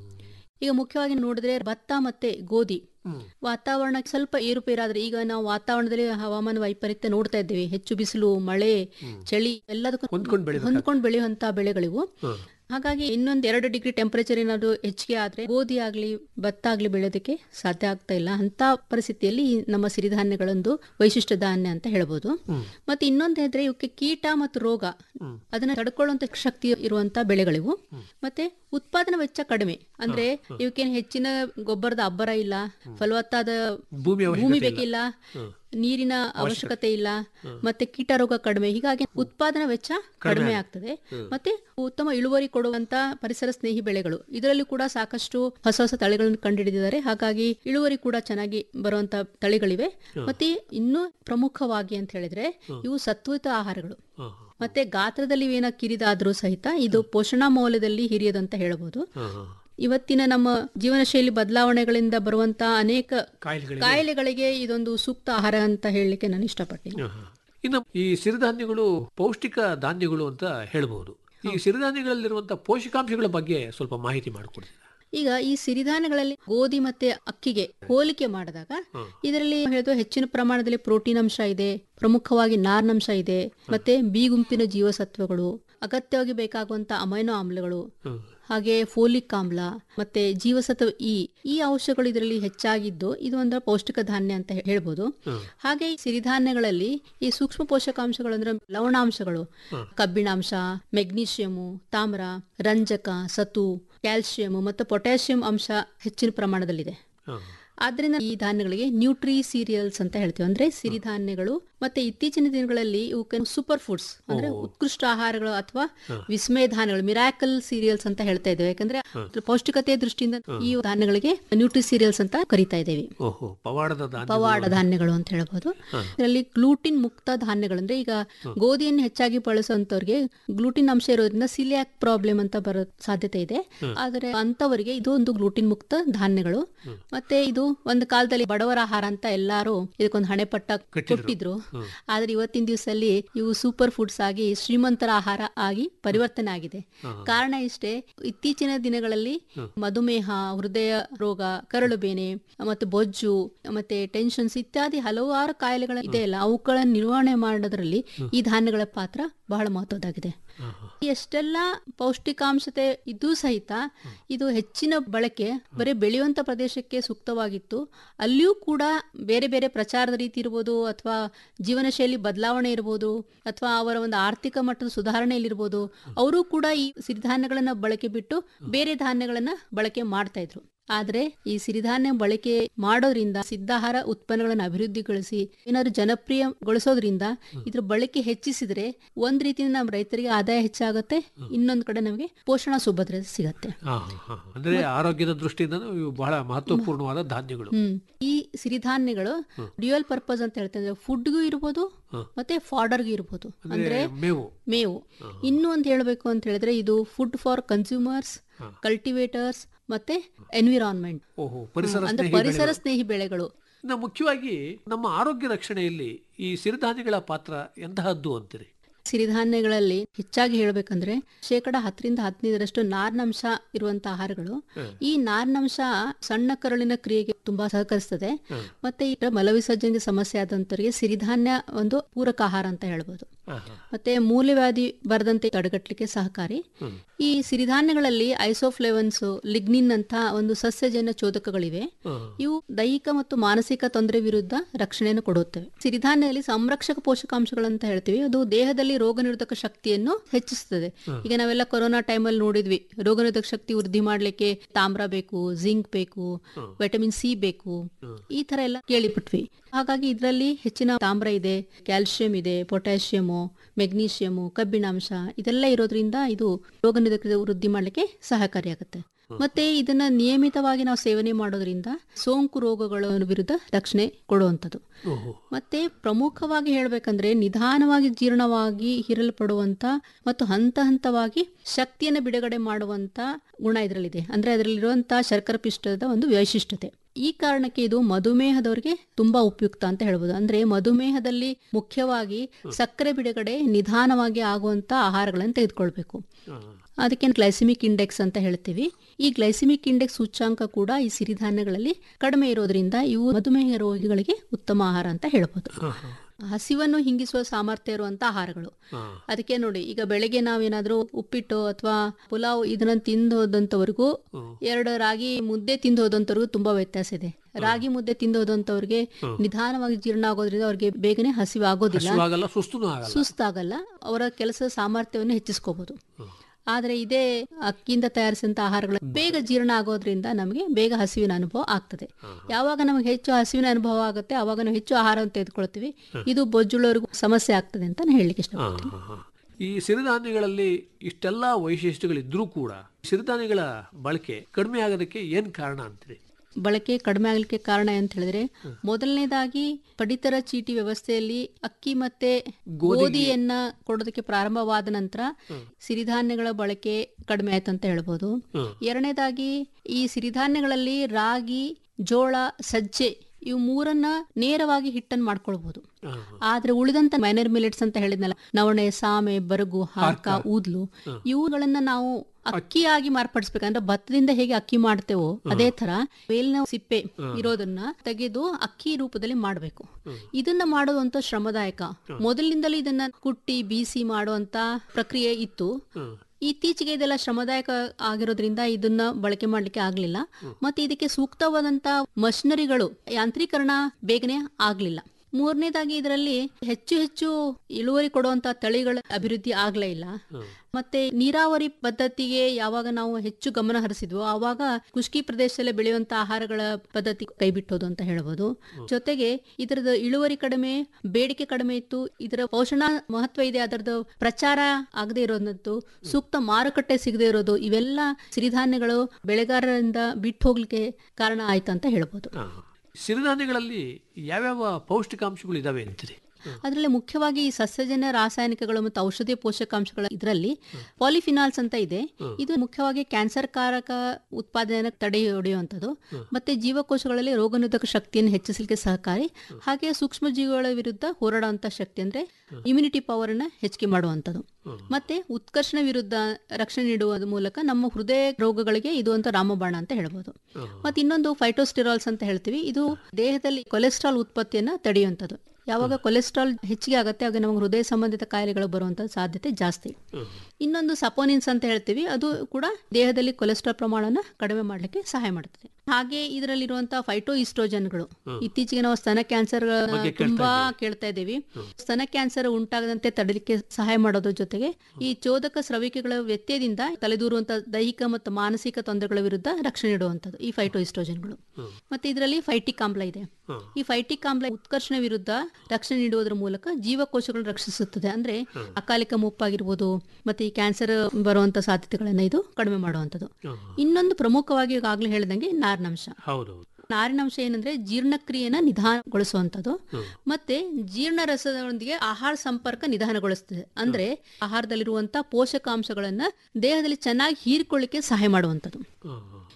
ಈಗ ಮುಖ್ಯವಾಗಿ ನೋಡಿದ್ರೆ ಭತ್ತ ಮತ್ತೆ ಗೋಧಿ ವಾತಾವರಣ ಸ್ವಲ್ಪ ಏರುಪೇರಾದ್ರೆ ಈಗ ನಾವು ವಾತಾವರಣದಲ್ಲಿ ಹವಾಮಾನ ವೈಪರೀತ್ಯ ನೋಡ್ತಾ ಇದ್ದೇವೆ ಹೆಚ್ಚು ಬಿಸಿಲು ಮಳೆ ಚಳಿ ಎಲ್ಲದಕ್ಕೂ ಹೊಂದ್ಕೊಂಡು ಬೆಳಿಬೇಕು ಹೊಂದ್ಕೊಂಡು ಬೆಳೆಯುವಂತ ಬೆಳೆಗಳಿವು ಹಾಗಾಗಿ ಇನ್ನೊಂದ್ ಎರಡು ಡಿಗ್ರಿ ಟೆಂಪರೇಚರ್ ಏನಾದ್ರು ಹೆಚ್ಚಿಗೆ ಆದ್ರೆ ಗೋಧಿ ಆಗ್ಲಿ ಭತ್ತ ಆಗ್ಲಿ ಬೆಳೆಯೋದಕ್ಕೆ ಸಾಧ್ಯ ಆಗ್ತಾ ಇಲ್ಲ ಅಂತ ಪರಿಸ್ಥಿತಿಯಲ್ಲಿ ಈ ನಮ್ಮ ಸಿರಿಧಾನ್ಯಗಳೊಂದು ವೈಶಿಷ್ಟ್ಯ ಧಾನ್ಯ ಅಂತ ಹೇಳ್ಬೋದು ಮತ್ತೆ ಇನ್ನೊಂದು ಹೇಳಿದ್ರೆ ಇವಕ್ಕೆ ಕೀಟ ಮತ್ತು ರೋಗ ಅದನ್ನ ತಡ್ಕೊಳ್ಳುವಂತ ಶಕ್ತಿ ಇರುವಂತ ಬೆಳೆಗಳಿವು ಮತ್ತೆ ಉತ್ಪಾದನಾ ವೆಚ್ಚ ಕಡಿಮೆ ಅಂದ್ರೆ ಇವಕ್ಕೇನು ಹೆಚ್ಚಿನ ಗೊಬ್ಬರದ ಅಬ್ಬರ ಇಲ್ಲ ಫಲವತ್ತಾದ ಭೂಮಿ ಭೂಮಿ ಬೇಕಿಲ್ಲ ನೀರಿನ ಅವಶ್ಯಕತೆ ಇಲ್ಲ ಮತ್ತೆ ಕೀಟ ರೋಗ ಕಡಿಮೆ ಹೀಗಾಗಿ ಉತ್ಪಾದನಾ ವೆಚ್ಚ ಕಡಿಮೆ ಆಗ್ತದೆ ಮತ್ತೆ ಉತ್ತಮ ಇಳುವರಿ ಕೊಡುವಂತ ಪರಿಸರ ಸ್ನೇಹಿ ಬೆಳೆಗಳು ಇದರಲ್ಲಿ ಕೂಡ ಸಾಕಷ್ಟು ಹೊಸ ಹೊಸ ತಳಿಗಳನ್ನು ಕಂಡುಹಿಡಿದಿದ್ದಾರೆ ಹಾಗಾಗಿ ಇಳುವರಿ ಕೂಡ ಚೆನ್ನಾಗಿ ಬರುವಂತ ತಳಿಗಳಿವೆ ಮತ್ತೆ ಇನ್ನೂ ಪ್ರಮುಖವಾಗಿ ಅಂತ ಹೇಳಿದ್ರೆ ಇವು ಸತ್ವಿತ ಆಹಾರಗಳು ಮತ್ತೆ ಗಾತ್ರದಲ್ಲಿ ಏನ ಕಿರಿದಾದ್ರೂ ಸಹಿತ ಇದು ಪೋಷಣಾ ಮೌಲ್ಯದಲ್ಲಿ ಹಿರಿಯದಂತ ಹೇಳಬಹುದು ಇವತ್ತಿನ ನಮ್ಮ ಜೀವನ ಶೈಲಿ ಬದಲಾವಣೆಗಳಿಂದ ಬರುವಂತ ಅನೇಕ ಕಾಯಿಲೆಗಳಿಗೆ ಕಾಯಿಲೆಗಳಿಗೆ ಇದೊಂದು ಸೂಕ್ತ ಆಹಾರ ಅಂತ ಹೇಳಲಿಕ್ಕೆ ನಾನು ಇಷ್ಟಪಡ್ತೀನಿ ಇನ್ನು ಈ ಸಿರಿಧಾನ್ಯಗಳು ಪೌಷ್ಟಿಕ ಧಾನ್ಯಗಳು ಅಂತ ಹೇಳ್ಬಹುದು ಈ ಸಿರಿಧಾನ್ಯಗಳಲ್ಲಿರುವಂತಹ ಪೋಷಕಾಂಶಗಳ ಬಗ್ಗೆ ಸ್ವಲ್ಪ ಮಾಹಿತಿ ಮಾಡಿಕೊಡ್ತೀರಾ ಈಗ ಈ ಸಿರಿಧಾನ್ಯಗಳಲ್ಲಿ ಗೋಧಿ ಮತ್ತೆ ಅಕ್ಕಿಗೆ ಹೋಲಿಕೆ ಮಾಡಿದಾಗ ಇದರಲ್ಲಿ ಹೇಳಿದ ಹೆಚ್ಚಿನ ಪ್ರಮಾಣದಲ್ಲಿ ಪ್ರೋಟೀನ್ ಅಂಶ ಇದೆ ಪ್ರಮುಖವಾಗಿ ನಾರಿನಂಶ ಇದೆ ಮತ್ತೆ ಬಿ ಗುಂಪಿನ ಜೀವಸತ್ವಗಳು ಅಗತ್ಯವಾಗಿ ಬೇಕಾಗುವಂತ ಅಮೈನೋ ಆಮ್ಲಗಳು ಹಾಗೆ ಫೋಲಿಕ್ ಆಮ್ಲ ಮತ್ತೆ ಜೀವಸತ್ವ ಇ ಈ ಅಂಶಗಳು ಇದರಲ್ಲಿ ಹೆಚ್ಚಾಗಿದ್ದು ಇದು ಒಂದು ಪೌಷ್ಟಿಕ ಧಾನ್ಯ ಅಂತ ಹೇ- ಹೇಳ್ಬೋದು ಹಾಗೆ ಈ ಸಿರಿಧಾನ್ಯಗಳಲ್ಲಿ ಈ ಸೂಕ್ಷ್ಮ ಪೋಷಕಾಂಶಗಳು ಅಂದ್ರೆ ಲವಣಾಂಶಗಳು ಕಬ್ಬಿಣಾಂಶ ಮೆಗ್ನೀಷಿಯಮು ತಾಮ್ರ ರಂಜಕ ಸತು ಕ್ಯಾಲ್ಸಿಯಂ ಮತ್ತು ಪೊಟ್ಯಾಷಿಯಂ ಅಂಶ ಹೆಚ್ಚಿನ ಪ್ರಮಾಣದಲ್ಲಿದೆ ಆದ್ರಿಂದ ಈ ಧಾನ್ಯಗಳಿಗೆ ನ್ಯೂಟ್ರಿ ಸೀರಿಯಲ್ಸ್ ಅಂತ ಹೇಳ್ತೀವಿ ಅಂದ್ರೆ ಸಿರಿಧಾನ್ಯಗಳು ಮತ್ತೆ ಇತ್ತೀಚಿನ ದಿನಗಳಲ್ಲಿ ಇವಕ್ಕೆ ಸೂಪರ್ ಫುಡ್ಸ್ ಅಂದ್ರೆ ಉತ್ಕೃಷ್ಟ ಆಹಾರಗಳು ಅಥವಾ ವಿಸ್ಮಯ ಧಾನ್ಯಗಳು ಮಿರಾಕಲ್ ಸೀರಿಯಲ್ಸ್ ಅಂತ ಹೇಳ್ತಾ ಇದ್ದೇವೆ ಯಾಕಂದ್ರೆ ಪೌಷ್ಟಿಕತೆಯ ದೃಷ್ಟಿಯಿಂದ ಈ ಧಾನ್ಯಗಳಿಗೆ ನ್ಯೂಟ್ರಿ ಸೀರಿಯಲ್ಸ್ ಅಂತ ಕರಿತಾ ಇದ್ದೇವೆ ಓಹೋ ಪವಾಡದ ಧಾನ್ಯ ಪವಾಡ ಧಾನ್ಯಗಳು ಅಂತ ಹೇಳ್ಬೋದು ಇದರಲ್ಲಿ ಗ್ಲೂಟಿನ್ ಮುಕ್ತ ಧಾನ್ಯಗಳು ಅಂದ್ರೆ ಈಗ ಗೋಧಿಯನ್ನು ಹೆಚ್ಚಾಗಿ ಬಳಸುವಂತವ್ರಿಗೆ ಗ್ಲೂಟಿನ್ ಅಂಶ ಇರೋದ್ರಿಂದ ಸಿಲಿಯಾಕ್ ಪ್ರಾಬ್ಲಮ್ ಅಂತ ಬರೋ ಸಾಧ್ಯತೆ ಇದೆ ಆದರೆ ಅಂತವರಿಗೆ ಇದು ಒಂದು ಗ್ಲೂಟಿನ್ ಮುಕ್ತ ಧಾನ್ಯಗಳು ಮತ್ತೆ ಇದು ಒಂದು ಕಾಲದಲ್ಲಿ ಬಡವರ ಆಹಾರ ಅಂತ ಎಲ್ಲಾರು ಇದಕ್ಕೊಂದು ಹಣೆಪಟ್ಟ ಕೊಟ್ಟಿದ್ರು ಆದ್ರೆ ಇವತ್ತಿನ ದಿವಸದಲ್ಲಿ ಇವು ಸೂಪರ್ ಫುಡ್ಸ್ ಆಗಿ ಶ್ರೀಮಂತರ ಆಹಾರ ಆಗಿ ಪರಿವರ್ತನೆ ಆಗಿದೆ ಕಾರಣ ಇಷ್ಟೇ ಇತ್ತೀಚಿನ ದಿನಗಳಲ್ಲಿ ಮಧುಮೇಹ ಹೃದಯ ರೋಗ ಕರಳು ಬೇನೆ ಮತ್ತೆ ಬೊಜ್ಜು ಮತ್ತೆ ಟೆನ್ಷನ್ಸ್ ಇತ್ಯಾದಿ ಹಲವಾರು ಕಾಯಿಲೆಗಳು ಇದೆಯಲ್ಲ ಅವುಗಳ ನಿರ್ವಹಣೆ ಮಾಡೋದ್ರಲ್ಲಿ ಈ ಧಾನ್ಯಗಳ ಪಾತ್ರ ಬಹಳ ಮಹತ್ವದಾಗಿದೆ ಎಷ್ಟೆಲ್ಲ ಪೌಷ್ಟಿಕಾಂಶತೆ ಇದ್ದೂ ಸಹಿತ ಇದು ಹೆಚ್ಚಿನ ಬಳಕೆ ಬರೀ ಬೆಳೆಯುವಂತ ಪ್ರದೇಶಕ್ಕೆ ಸೂಕ್ತವಾಗಿತ್ತು ಅಲ್ಲಿಯೂ ಕೂಡ ಬೇರೆ ಬೇರೆ ಪ್ರಚಾರದ ರೀತಿ ಇರ್ಬೋದು ಅಥವಾ ಜೀವನ ಶೈಲಿ ಬದಲಾವಣೆ ಇರ್ಬೋದು ಅಥವಾ ಅವರ ಒಂದು ಆರ್ಥಿಕ ಮಟ್ಟದ ಸುಧಾರಣೆಯಲ್ಲಿರ್ಬೋದು ಅವರು ಕೂಡ ಈ ಸಿರಿಧಾನ್ಯಗಳನ್ನ ಬಳಕೆ ಬಿಟ್ಟು ಬೇರೆ ಧಾನ್ಯಗಳನ್ನ ಬಳಕೆ ಮಾಡ್ತಾ ಇದ್ರು ಆದ್ರೆ ಈ ಸಿರಿಧಾನ್ಯ ಬಳಕೆ ಮಾಡೋದ್ರಿಂದ ಸಿದ್ಧಾಹಾರ ಉತ್ಪನ್ನಗಳನ್ನು ಅಭಿವೃದ್ಧಿಗೊಳಿಸಿ ಏನಾದ್ರು ಜನಪ್ರಿಯಗೊಳಿಸೋದ್ರಿಂದ ಇದ್ರ ಬಳಕೆ ಹೆಚ್ಚಿಸಿದ್ರೆ ಒಂದ್ ರೀತಿಯಿಂದ ನಮ್ಮ ರೈತರಿಗೆ ಆದಾಯ ಹೆಚ್ಚಾಗುತ್ತೆ ಇನ್ನೊಂದ್ ಕಡೆ ನಮಗೆ ಪೋಷಣಾ ಸುಭದ್ರತೆ ಸಿಗತ್ತೆ ಹಾ, ಹಾ. ಅಂದ್ರೆ ಆರೋಗ್ಯದ ದೃಷ್ಟಿಯಿಂದ ಇವು ಬಹಳ ಮಹತ್ವಪೂರ್ಣವಾದ ಧಾನ್ಯಗಳು ಹ್ಮ್ ಈ ಸಿರಿಧಾನ್ಯಗಳು ಡ್ಯುಯಲ್ ಪರ್ಪಸ್ ಅಂತ ಹೇಳ್ತಾರೆ ಫುಡ್ಗೂ ಇರ್ಬೋದು ಮತ್ತೆ ಫಾಡರ್ಗೂ ಇರ್ಬೋದು ಅಂದ್ರೆ ಮೇವು ಮೇವು ಇನ್ನು ಒಂದು ಹೇಳಬೇಕು ಅಂತ ಹೇಳಿದ್ರೆ ಇದು ಫುಡ್ ಫಾರ್ ಕನ್ಸ್ಯೂಮರ್ಸ್ ಕಲ್ಟಿವೇಟರ್ಸ್ ಮತ್ತೆ ಎನ್ವಿರಾನ್ಮೆಂಟ್ ಓಹೋ ಪರಿಸರ ಅಂದ್ರೆ ಸ್ನೇಹಿ ಪರಿಸರ ಬೆಳೆಗಳು. ಸ್ನೇಹಿ ಬೆಳೆಗಳು ಇನ್ನು ಮುಖ್ಯವಾಗಿ ನಮ್ಮ ಆರೋಗ್ಯ ರಕ್ಷಣೆಯಲ್ಲಿ ಈ ಸಿರಿಧಾನ್ಯಗಳ ಪಾತ್ರ ಎಂತಹದ್ದು ಅಂತೀರಿ ಸಿರಿಧಾನ್ಯಗಳಲ್ಲಿ ಹೆಚ್ಚಾಗಿ ಹೇಳ್ಬೇಕಂದ್ರೆ ಶೇಕಡ ಹತ್ತರಿಂದ ಹದಿನೈದರಷ್ಟು ನಾರಿನಂಶ ಇರುವಂತಹ ಆಹಾರಗಳು ಈ ನಾರಿನಂಶ ಸಣ್ಣ ಕರುಳಿನ ಕ್ರಿಯೆಗೆ ತುಂಬಾ ಸಹಕರಿಸ್ತದೆ ಮತ್ತೆ ಈ ಮಲವಿಸರ್ಜನೆಗೆ ಸಮಸ್ಯೆ ಆದಂತವರಿಗೆ ಸಿರಿಧಾನ್ಯ ಒಂದು ಪೂರಕ ಆಹಾರ ಅಂತ ಹೇಳ್ಬೋದು ಮತ್ತೆ ಮೂಲವ್ಯಾಧಿ ಬರದಂತೆ ತಡೆಗಟ್ಟಲಿಕ್ಕೆ ಸಹಕಾರಿ ಈ ಸಿರಿಧಾನ್ಯಗಳಲ್ಲಿ ಐಸೋಫ್ಲೇವನ್ಸ್ ಲಿಗ್ನಿನ್ ಅಂತ ಒಂದು ಸಸ್ಯಜನ್ಯ ಚೋದಕಗಳಿವೆ ಇವು ದೈಹಿಕ ಮತ್ತು ಮಾನಸಿಕ ತೊಂದರೆ ವಿರುದ್ಧ ರಕ್ಷಣೆಯನ್ನು ಕೊಡುತ್ತವೆ ಸಿರಿಧಾನ್ಯದಲ್ಲಿ ಸಂರಕ್ಷಕ ಪೋಷಕಾಂಶಗಳಂತ ಹೇಳ್ತೀವಿ ಅದು ದೇಹದಲ್ಲಿ ರೋಗ ನಿರೋಧಕ ಶಕ್ತಿಯನ್ನು ಹೆಚ್ಚಿಸುತ್ತದೆ ಈಗ ನಾವೆಲ್ಲ ಕೊರೋನಾ ಟೈಮಲ್ಲಿ ನೋಡಿದ್ವಿ ರೋಗ ನಿರೋಧಕ ಶಕ್ತಿ ವೃದ್ಧಿ ಮಾಡ್ಲಿಕ್ಕೆ ತಾಮ್ರ ಬೇಕು ಜಿಂಕ್ ಬೇಕು ವಿಟಮಿನ್ ಸಿ ಬೇಕು ಈ ತರ ಎಲ್ಲ ಕೇಳಿಬಿಟ್ವಿ ಹಾಗಾಗಿ ಇದರಲ್ಲಿ ಹೆಚ್ಚಿನ ತಾಮ್ರ ಇದೆ ಕ್ಯಾಲ್ಸಿಯಂ ಇದೆ ಪೊಟ್ಯಾಷಿಯಮು ಮೆಗ್ನೀಷಿಯಮು ಕಬ್ಬಿಣಾಂಶ ಇದೆಲ್ಲ ಇರೋದ್ರಿಂದ ಇದು ರೋಗ ನಿರೋಧಕ ವೃದ್ಧಿ ಮಾಡ್ಲಿಕ್ಕೆ ಸಹಕಾರಿಯಾಗುತ್ತೆ ಮತ್ತೆ ಇದನ್ನ ನಿಯಮಿತವಾಗಿ ನಾವು ಸೇವನೆ ಮಾಡೋದ್ರಿಂದ ಸೋಂಕು ರೋಗಗಳ ವಿರುದ್ಧ ರಕ್ಷಣೆ ಕೊಡುವಂಥದ್ದು ಮತ್ತೆ ಪ್ರಮುಖವಾಗಿ ಹೇಳ್ಬೇಕಂದ್ರೆ ನಿಧಾನವಾಗಿ ಜೀರ್ಣವಾಗಿ ಹೀರಲ್ಪಡುವಂತ ಮತ್ತು ಹಂತ ಹಂತವಾಗಿ ಶಕ್ತಿಯನ್ನು ಬಿಡುಗಡೆ ಮಾಡುವಂತ ಗುಣ ಇದರಲ್ಲಿದೆ ಅಂದ್ರೆ ಅದರಲ್ಲಿರುವಂತ ಶರ್ಕರ ಪಿಷ್ಟದ ಒಂದು ವೈಶಿಷ್ಟ್ಯತೆ ಈ ಕಾರಣಕ್ಕೆ ಇದು ಮಧುಮೇಹದವರಿಗೆ ತುಂಬಾ ಉಪಯುಕ್ತ ಅಂತ ಹೇಳ್ಬೋದು ಅಂದ್ರೆ ಮಧುಮೇಹದಲ್ಲಿ ಮುಖ್ಯವಾಗಿ ಸಕ್ಕರೆ ಬಿಡುಗಡೆ ನಿಧಾನವಾಗಿ ಆಗುವಂತ ಆಹಾರಗಳನ್ನು ತೆಗೆದುಕೊಳ್ಬೇಕು ಅದಕ್ಕೆ ಗ್ಲೈಸಿಮಿಕ್ ಇಂಡೆಕ್ಸ್ ಅಂತ ಹೇಳ್ತೀವಿ ಈ ಗ್ಲೈಸಿಮಿಕ್ ಇಂಡೆಕ್ಸ್ ಸೂಚ್ಯಾಂಕ ಕೂಡ ಈ ಸಿರಿಧಾನ್ಯಗಳಲ್ಲಿ ಕಡಿಮೆ ಇರೋದ್ರಿಂದ ಇವು ಮಧುಮೇಹ ರೋಗಿಗಳಿಗೆ ಉತ್ತಮ ಆಹಾರ ಅಂತ ಹೇಳ್ಬೋದು ಹಸಿವನ್ನು ಹಿಂಗಿಸುವ ಸಾಮರ್ಥ್ಯ ಇರುವಂತ ಆಹಾರಗಳು ಅದಕ್ಕೆ ನೋಡಿ ಈಗ ಬೆಳಗ್ಗೆ ನಾವೇನಾದ್ರೂ ಉಪ್ಪಿಟ್ಟು ಅಥವಾ ಪುಲಾವ್ ಇದನ್ನ ತಿಂದು ಹೋದಂತವರೆಗೂ ಎರಡು ರಾಗಿ ಮುದ್ದೆ ತಿಂದು ಹೋದಂತವ್ರಿಗೂ ತುಂಬಾ ವ್ಯತ್ಯಾಸ ಇದೆ ರಾಗಿ ಮುದ್ದೆ ತಿಂದು ಹೋದಂತವ್ರಿಗೆ ನಿಧಾನವಾಗಿ ಜೀರ್ಣ ಆಗೋದ್ರಿಂದ ಅವ್ರಿಗೆ ಬೇಗನೆ ಹಸಿವು ಆಗೋದಿಲ್ಲ ಆಗಲ್ಲ ಸುಸ್ತೂ ಆಗಲ್ಲ ಸುಸ್ತಾಗಲ್ಲ ಅವರ ಕೆಲಸದ ಸಾಮರ್ಥ್ಯವನ್ನು ಹೆಚ್ಚಿಸ್ಕೋಬಹುದು ಆದ್ರೆ ಇದೇ ಅಕ್ಕಿಯಿಂದ ತಯಾರಿಸಿದಂತ ಆಹಾರಗಳು ಬೇಗ ಜೀರ್ಣ ಆಗೋದ್ರಿಂದ ನಮಗೆ ಬೇಗ ಹಸಿವಿನ ಅನುಭವ ಆಗ್ತದೆ ಯಾವಾಗ ನಮಗೆ ಹೆಚ್ಚು ಹಸಿವಿನ ಅನುಭವ ಆಗುತ್ತೆ ಅವಾಗ ನಾವು ಹೆಚ್ಚು ಆಹಾರವನ್ನು ತೆಗೆದುಕೊಳ್ತೀವಿ ಇದು ಬೊಜ್ಜುಳ್ಳವರಿಗೂ ಸಮಸ್ಯೆ ಆಗ್ತದೆ ಅಂತ ನಾನು ಹೇಳಲಿಕ್ಕೆ ಇಷ್ಟಪಡ್ತೀನಿ ಈ ಸಿರಿಧಾನ್ಯಗಳಲ್ಲಿ ಇಷ್ಟೆಲ್ಲ ವೈಶಿಷ್ಟ್ಯಗಳಿದ್ರೂ ಕೂಡ ಸಿರಿಧಾನ್ಯಗಳ ಬಳಕೆ ಕಡಿಮೆ ಆಗೋದಕ್ಕೆ ಏನ್ ಕಾರಣ ಅಂತೀರಿ ಬಳಕೆ ಕಡಿಮೆ ಆಗಲಿಕ್ಕೆ ಕಾರಣ ಅಂತ ಹೇಳಿದ್ರೆ ಮೊದಲನೇದಾಗಿ ಪಡಿತರ ಚೀಟಿ ವ್ಯವಸ್ಥೆಯಲ್ಲಿ ಅಕ್ಕಿ ಮತ್ತೆ ಗೋಧಿಯನ್ನ ಕೊಡೋದಕ್ಕೆ ಪ್ರಾರಂಭವಾದ ನಂತರ ಸಿರಿಧಾನ್ಯಗಳ ಬಳಕೆ ಕಡಿಮೆ ಆಯ್ತು ಅಂತ ಹೇಳ್ಬೋದು ಎರಡನೇದಾಗಿ ಈ ಸಿರಿಧಾನ್ಯಗಳಲ್ಲಿ ರಾಗಿ ಜೋಳ ಸಜ್ಜೆ ಇವು ಮೂರನ್ನ ನೇರವಾಗಿ ಹಿಟ್ಟನ್ನು ಮಾಡ್ಕೊಳ್ಬಹುದು ಆದ್ರೆ ಉಳಿದಂತ ಮೈನರ್ ಮಿಲೆಟ್ಸ್ ಅಂತ ಹೇಳಿದ್ನಲ್ಲ ನವಣೆ ಸಾಮೆ ಬರಗು ಹಾರ್ಕ ಊದ್ಲು ಇವುಗಳನ್ನ ನಾವು ಅಕ್ಕಿಯಾಗಿ ಮಾರ್ಪಡಿಸ್ಬೇಕಂದ್ರೆ ಭತ್ತದಿಂದ ಹೇಗೆ ಅಕ್ಕಿ ಮಾಡ್ತೇವೋ ಅದೇ ತರ ಮೇಲಿನ ಸಿಪ್ಪೆ ಇರೋದನ್ನ ತೆಗೆದು ಅಕ್ಕಿ ರೂಪದಲ್ಲಿ ಮಾಡಬೇಕು ಇದನ್ನ ಮಾಡುವಂತ ಶ್ರಮದಾಯಕ ಮೊದಲಿನಿಂದಲೂ ಇದನ್ನ ಕುಟ್ಟಿ ಬೀಸಿ ಮಾಡುವಂತ ಪ್ರಕ್ರಿಯೆ ಇತ್ತು ಇತ್ತೀಚೆಗೆ ಇದೆಲ್ಲ ಶ್ರಮದಾಯಕ ಆಗಿರೋದ್ರಿಂದ ಇದನ್ನ ಬಳಕೆ ಮಾಡ್ಲಿಕ್ಕೆ ಆಗ್ಲಿಲ್ಲ ಮತ್ತೆ ಇದಕ್ಕೆ ಸೂಕ್ತವಾದಂತ ಮಷಿನರಿಗಳು ಯಾಂತ್ರೀಕರಣ ಬೇಗನೆ ಆಗ್ಲಿಲ್ಲ ಮೂರನೇದಾಗಿ ಇದರಲ್ಲಿ ಹೆಚ್ಚು ಹೆಚ್ಚು ಇಳುವರಿ ಕೊಡುವಂತ ತಳಿಗಳ ಅಭಿವೃದ್ಧಿ ಆಗ್ಲೇ ಇಲ್ಲ ಮತ್ತೆ ನೀರಾವರಿ ಪದ್ಧತಿಗೆ ಯಾವಾಗ ನಾವು ಹೆಚ್ಚು ಗಮನ ಹರಿಸಿದ್ವೋ ಆವಾಗ ಖುಷ್ಕಿ ಪ್ರದೇಶದಲ್ಲಿ ಬೆಳೆಯುವಂತ ಆಹಾರಗಳ ಪದ್ಧತಿ ಕೈಬಿಟ್ಟೋದು ಅಂತ ಹೇಳ್ಬೋದು ಜೊತೆಗೆ ಇದರದ ಇಳುವರಿ ಕಡಿಮೆ ಬೇಡಿಕೆ ಕಡಿಮೆ ಇತ್ತು ಇದರ ಪೋಷಣ ಮಹತ್ವ ಇದೆ ಅದರದ್ದು ಪ್ರಚಾರ ಆಗದೆ ಇರೋದಂತೂ ಸೂಕ್ತ ಮಾರುಕಟ್ಟೆ ಸಿಗದೆ ಇರೋದು ಇವೆಲ್ಲ ಸಿರಿಧಾನ್ಯಗಳು ಬೆಳೆಗಾರರಿಂದ ಬಿಟ್ಟು ಹೋಗ್ಲಿಕ್ಕೆ ಕಾರಣ ಆಯ್ತು ಅಂತ ಹೇಳ್ಬೋದು ಸಿರಿಧಾನ್ಯಗಳಲ್ಲಿ ಯಾವ್ಯಾವ ಪೌಷ್ಟಿಕಾಂಶಗಳು ಇದಾವೆ ಅಂತೀರಿ ಅದರಲ್ಲಿ ಮುಖ್ಯವಾಗಿ ಈ ಸಸ್ಯಜನ್ಯ ರಾಸಾಯನಿಕಗಳು ಮತ್ತು ಔಷಧಿ ಪೋಷಕಾಂಶಗಳ ಇದರಲ್ಲಿ ಪಾಲಿಫಿನಾಲ್ಸ್ ಅಂತ ಇದೆ ಇದು ಮುಖ್ಯವಾಗಿ ಕ್ಯಾನ್ಸರ್ ಕಾರಕ ಉತ್ಪಾದನೆಯನ್ನು ತಡೆ ಹಿಡಿಯುವಂಥದ್ದು ಮತ್ತೆ ಜೀವಕೋಶಗಳಲ್ಲಿ ರೋಗ ನಿರೋಧಕ ಶಕ್ತಿಯನ್ನು ಹೆಚ್ಚಿಸಲಿಕ್ಕೆ ಸಹಕಾರಿ ಹಾಗೆ ಸೂಕ್ಷ್ಮ ಜೀವಿಗಳ ವಿರುದ್ಧ ಹೋರಾಡುವಂತ ಶಕ್ತಿ ಅಂದ್ರೆ ಇಮ್ಯುನಿಟಿ ಪವರ್ ಅನ್ನ ಹೆಚ್ಚಿಗೆ ಮಾಡುವಂಥದ್ದು ಮತ್ತೆ ಉತ್ಕರ್ಷಣ ವಿರುದ್ಧ ರಕ್ಷಣೆ ನೀಡುವ ಮೂಲಕ ನಮ್ಮ ಹೃದಯ ರೋಗಗಳಿಗೆ ಇದು ಅಂತ ರಾಮಬಾಣ ಅಂತ ಹೇಳ್ಬೋದು ಮತ್ತೆ ಇನ್ನೊಂದು ಫೈಟೋಸ್ಟಿರಾಲ್ಸ್ ಅಂತ ಹೇಳ್ತೀವಿ ಇದು ದೇಹದಲ್ಲಿ ಕೊಲೆಸ್ಟ್ರಾಲ್ ಉತ್ಪತ್ತಿಯನ್ನ ತಡೆಯುವಂಥದ್ದು ಯಾವಾಗ ಕೊಲೆಸ್ಟ್ರಾಲ್ ಹೆಚ್ಚಿಗೆ ಆಗುತ್ತೆ ಆಗ ನಮಗೆ ಹೃದಯ ಸಂಬಂಧಿತ ಕಾಯಿಲೆಗಳು ಬರುವಂತ ಸಾಧ್ಯತೆ ಜಾಸ್ತಿ ಇನ್ನೊಂದು ಸಪೋನಿನ್ಸ್ ಅಂತ ಹೇಳ್ತೀವಿ ಅದು ಕೂಡ ದೇಹದಲ್ಲಿ ಕೊಲೆಸ್ಟ್ರಾಲ್ ಪ್ರಮಾಣನ ಕಡಿಮೆ ಮಾಡಲಿಕ್ಕೆ ಸಹಾಯ ಮಾಡುತ್ತದೆ ಹಾಗೆ ಇದರಲ್ಲಿರುವಂತಹ ಫೈಟೋ ಇಸ್ಟ್ರೋಜನ್ಗಳು ಇತ್ತೀಚೆಗೆ ನಾವು ಸ್ತನ ಕ್ಯಾನ್ಸರ್ ತುಂಬಾ ಕೇಳ್ತಾ ಇದ್ದೀವಿ ಸ್ತನ ಕ್ಯಾನ್ಸರ್ ಉಂಟಾಗದಂತೆ ತಡೆಯಲಿಕ್ಕೆ ಸಹಾಯ ಮಾಡೋದ್ರ ಜೊತೆಗೆ ಈ ಚೋದಕ ಸ್ರವಿಕೆಗಳ ವ್ಯತ್ಯದಿಂದ ತಲೆದೂರುವಂತ ದೈಹಿಕ ಮತ್ತು ಮಾನಸಿಕ ತೊಂದರೆಗಳ ವಿರುದ್ಧ ರಕ್ಷಣೆ ನೀಡುವಂಥದ್ದು ಈ ಫೈಟೋ ಇಸ್ಟ್ರೋಜನ್ಗಳು ಮತ್ತೆ ಇದರಲ್ಲಿ ಫೈಟಿಕ್ ಆಮ್ಲ ಇದೆ ಈ ಫೈಟಿಕ್ ಆಮ್ಲ ಉತ್ಕರ್ಷಣ ವಿರುದ್ಧ ರಕ್ಷಣೆ ನೀಡುವುದರ ಮೂಲಕ ಜೀವಕೋಶಗಳನ್ನು ರಕ್ಷಿಸುತ್ತದೆ ಅಂದ್ರೆ ಅಕಾಲಿಕ ಮುಪ್ಪಾಗಿರ್ಬೋದು ಮತ್ತೆ ಈ ಕ್ಯಾನ್ಸರ್ ಬರುವಂತ ಸಾಧ್ಯತೆಗಳನ್ನ ಇದು ಕಡಿಮೆ ಮಾಡುವಂಥದ್ದು ಇನ್ನೊಂದು ಪ್ರಮುಖವಾಗಿ ಈಗಾಗಲೇ ಹೇಳಿದಂಗೆ ನಾರಿನಂಶ ಹೌದು ನಾರಿನಂಶ ಏನಂದ್ರೆ ಜೀರ್ಣಕ್ರಿಯೆನ ನಿಧಾನಗೊಳಿಸುವಂಥದ್ದು ಮತ್ತೆ ಜೀರ್ಣ ರಸದೊಂದಿಗೆ ಆಹಾರ ಸಂಪರ್ಕ ನಿಧಾನಗೊಳಿಸ್ತದೆ ಅಂದ್ರೆ ಆಹಾರದಲ್ಲಿರುವಂತ ಪೋಷಕಾಂಶಗಳನ್ನ ದೇಹದಲ್ಲಿ ಚೆನ್ನಾಗಿ ಹೀರಿಕೊಳ್ಳಿಕ್ಕೆ ಸಹಾಯ ಮಾಡುವಂಥದ್ದು